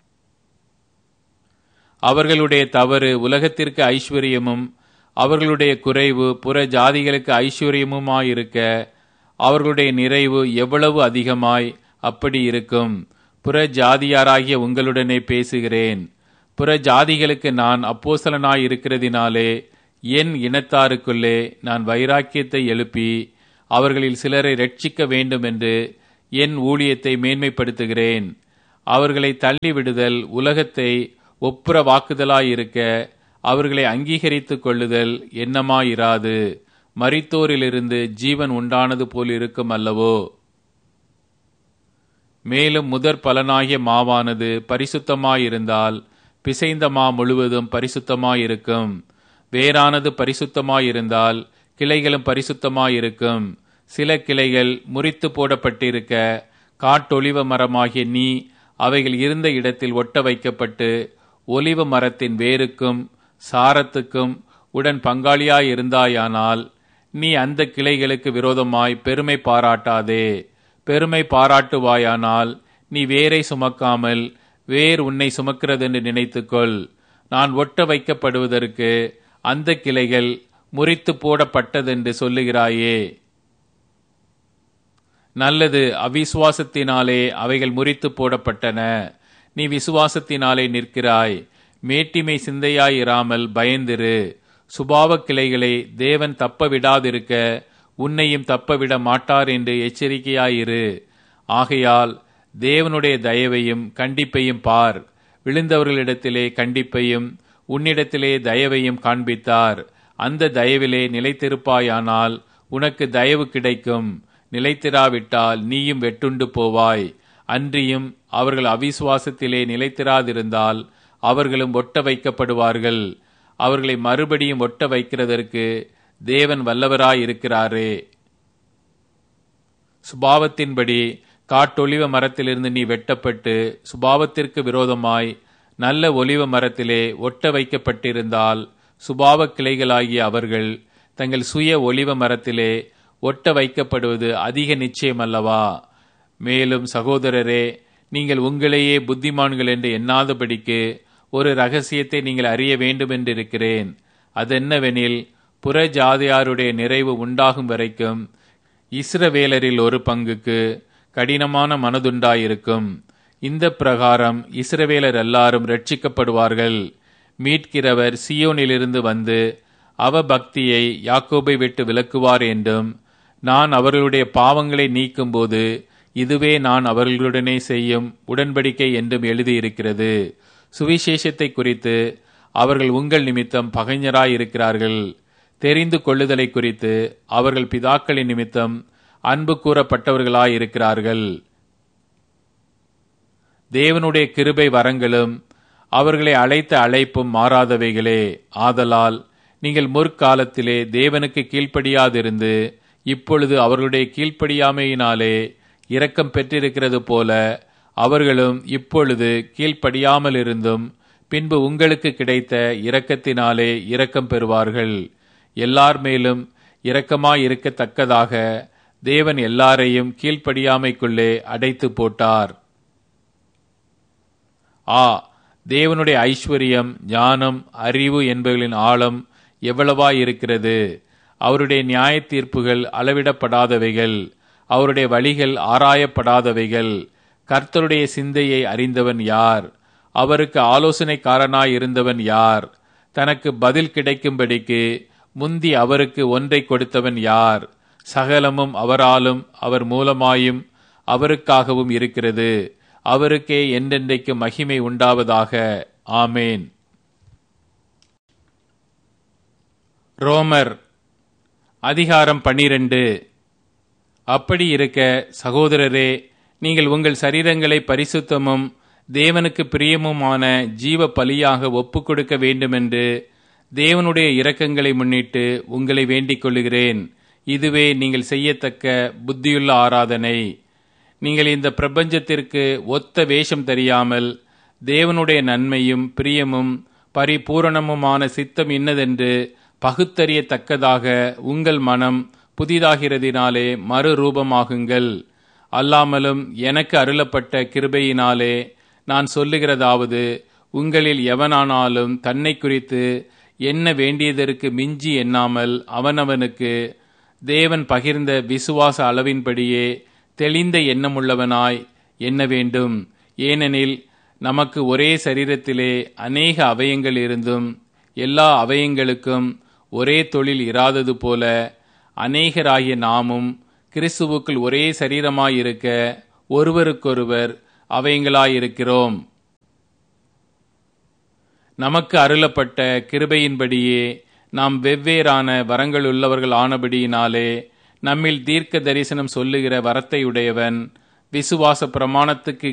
அவர்களுடைய தவறு உலகத்திற்கு ஐஸ்வர்யமும் அவர்களுடைய குறைவு புற ஜாதிகளுக்கு ஐஸ்வர்யமுமாயிருக்க அவர்களுடைய நிறைவு எவ்வளவு அதிகமாய் அப்படி இருக்கும் புற ஜாதியாராகிய உங்களுடனே பேசுகிறேன் புற ஜாதிகளுக்கு நான் அப்போசலனாய் இருக்கிறதினாலே என் இனத்தாருக்குள்ளே நான் வைராக்கியத்தை எழுப்பி அவர்களில் சிலரை ரட்சிக்க வேண்டும் என்று என் ஊழியத்தை மேன்மைப்படுத்துகிறேன் அவர்களை தள்ளிவிடுதல் உலகத்தை ஒப்புற வாக்குதலாயிருக்க அவர்களை அங்கீகரித்துக் கொள்ளுதல் எண்ணமாயிராது மரித்தோரிலிருந்து ஜீவன் உண்டானது போல் இருக்கும் அல்லவோ மேலும் முதற் பலனாகிய மாவானது பரிசுத்தமாயிருந்தால் பிசைந்த மா முழுவதும் பரிசுத்தமாயிருக்கும் வேறானது பரிசுத்தமாயிருந்தால் கிளைகளும் பரிசுத்தமாயிருக்கும் சில கிளைகள் முறித்து போடப்பட்டிருக்க காட்டொளிவ மரமாகிய நீ அவைகள் இருந்த இடத்தில் ஒட்ட வைக்கப்பட்டு ஒலிவ மரத்தின் வேருக்கும் சாரத்துக்கும் உடன் பங்காளியாயிருந்தாயானால் நீ அந்த கிளைகளுக்கு விரோதமாய் பெருமை பாராட்டாதே பெருமை பாராட்டுவாயானால் நீ வேரை சுமக்காமல் வேர் உன்னை சுமக்கிறதென்று நினைத்துக்கொள் நான் ஒட்ட வைக்கப்படுவதற்கு அந்த கிளைகள் முறித்து போடப்பட்டதென்று சொல்லுகிறாயே நல்லது அவிசுவாசத்தினாலே அவைகள் முறித்து போடப்பட்டன நீ விசுவாசத்தினாலே நிற்கிறாய் மேட்டிமை சிந்தையாயிராமல் பயந்திரு சுபாவ கிளைகளை தேவன் தப்ப விடாதிருக்க உன்னையும் தப்ப விட மாட்டார் என்று எச்சரிக்கையாயிரு ஆகையால் தேவனுடைய தயவையும் கண்டிப்பையும் பார் விழுந்தவர்களிடத்திலே கண்டிப்பையும் உன்னிடத்திலே தயவையும் காண்பித்தார் அந்த தயவிலே நிலைத்திருப்பாயானால் உனக்கு தயவு கிடைக்கும் நிலைத்திராவிட்டால் நீயும் வெட்டுண்டு போவாய் அன்றியும் அவர்கள் அவிசுவாசத்திலே நிலைத்திராதிருந்தால் அவர்களும் ஒட்ட வைக்கப்படுவார்கள் அவர்களை மறுபடியும் ஒட்ட வைக்கிறதற்கு தேவன் வல்லவராயிருக்கிறாரே சுபாவத்தின்படி காட்டொலிவ மரத்திலிருந்து நீ வெட்டப்பட்டு சுபாவத்திற்கு விரோதமாய் நல்ல ஒலிவ மரத்திலே ஒட்ட வைக்கப்பட்டிருந்தால் சுபாவ கிளைகளாகிய அவர்கள் தங்கள் சுய ஒலிவ மரத்திலே ஒட்ட வைக்கப்படுவது அதிக நிச்சயம் அல்லவா மேலும் சகோதரரே நீங்கள் உங்களையே புத்திமான்கள் என்று எண்ணாதபடிக்கு ஒரு ரகசியத்தை நீங்கள் அறிய வேண்டும் என்றிருக்கிறேன் அதென்னவெனில் புற ஜாதியாருடைய நிறைவு உண்டாகும் வரைக்கும் இஸ்ரவேலரில் ஒரு பங்குக்கு கடினமான மனதுண்டாயிருக்கும் இந்த பிரகாரம் இஸ்ரவேலர் எல்லாரும் ரட்சிக்கப்படுவார்கள் மீட்கிறவர் சியோனிலிருந்து வந்து அவ பக்தியை யாக்கோபை விட்டு விலக்குவார் என்றும் நான் அவர்களுடைய பாவங்களை நீக்கும்போது இதுவே நான் அவர்களுடனே செய்யும் உடன்படிக்கை என்றும் எழுதியிருக்கிறது சுவிசேஷத்தை குறித்து அவர்கள் உங்கள் நிமித்தம் பகைஞராயிருக்கிறார்கள் தெரிந்து கொள்ளுதலை குறித்து அவர்கள் பிதாக்களின் நிமித்தம் அன்பு கூறப்பட்டவர்களாயிருக்கிறார்கள் தேவனுடைய கிருபை வரங்களும் அவர்களை அழைத்த அழைப்பும் மாறாதவைகளே ஆதலால் நீங்கள் முற்காலத்திலே தேவனுக்கு கீழ்ப்படியாதிருந்து இப்பொழுது அவர்களுடைய கீழ்ப்படியாமையினாலே இரக்கம் பெற்றிருக்கிறது போல அவர்களும் இப்பொழுது கீழ்ப்படியாமல் இருந்தும் பின்பு உங்களுக்கு கிடைத்த இரக்கத்தினாலே இரக்கம் பெறுவார்கள் எல்லார் மேலும் இரக்கமாயிருக்கத்தக்கதாக தேவன் எல்லாரையும் கீழ்ப்படியாமைக்குள்ளே அடைத்து போட்டார் ஆ தேவனுடைய ஐஸ்வர்யம் ஞானம் அறிவு என்பவர்களின் ஆழம் எவ்வளவாயிருக்கிறது அவருடைய நியாய தீர்ப்புகள் அளவிடப்படாதவைகள் அவருடைய வழிகள் ஆராயப்படாதவைகள் கர்த்தருடைய சிந்தையை அறிந்தவன் யார் அவருக்கு ஆலோசனைக்காரனாய் இருந்தவன் யார் தனக்கு பதில் கிடைக்கும்படிக்கு முந்தி அவருக்கு ஒன்றை கொடுத்தவன் யார் சகலமும் அவராலும் அவர் மூலமாயும் அவருக்காகவும் இருக்கிறது அவருக்கே என்றென்றைக்கு மகிமை உண்டாவதாக ஆமேன் ரோமர் அதிகாரம் பனிரெண்டு அப்படி இருக்க சகோதரரே நீங்கள் உங்கள் சரீரங்களை பரிசுத்தமும் தேவனுக்கு பிரியமுமான ஜீவ பலியாக ஒப்பு கொடுக்க வேண்டுமென்று தேவனுடைய இரக்கங்களை முன்னிட்டு உங்களை வேண்டிக் கொள்ளுகிறேன் இதுவே நீங்கள் செய்யத்தக்க புத்தியுள்ள ஆராதனை நீங்கள் இந்த பிரபஞ்சத்திற்கு ஒத்த வேஷம் தெரியாமல் தேவனுடைய நன்மையும் பிரியமும் பரிபூரணமுமான சித்தம் இன்னதென்று பகுத்தறியத்தக்கதாக உங்கள் மனம் புதிதாகிறதினாலே மறுரூபமாகுங்கள் அல்லாமலும் எனக்கு அருளப்பட்ட கிருபையினாலே நான் சொல்லுகிறதாவது உங்களில் எவனானாலும் தன்னை குறித்து என்ன வேண்டியதற்கு மிஞ்சி எண்ணாமல் அவனவனுக்கு தேவன் பகிர்ந்த விசுவாச அளவின்படியே தெளிந்த எண்ணமுள்ளவனாய் எண்ண வேண்டும் ஏனெனில் நமக்கு ஒரே சரீரத்திலே அநேக அவயங்கள் இருந்தும் எல்லா அவயங்களுக்கும் ஒரே தொழில் இராதது போல அநேகராகிய நாமும் கிறிஸ்துவுக்குள் ஒரே சரீரமாயிருக்க ஒருவருக்கொருவர் அவயங்களாயிருக்கிறோம் நமக்கு அருளப்பட்ட கிருபையின்படியே நாம் வெவ்வேறான வரங்களுள்ளவர்கள் ஆனபடியினாலே நம்மில் தீர்க்க தரிசனம் சொல்லுகிற வரத்தை உடையவன் விசுவாச பிரமாணத்துக்கு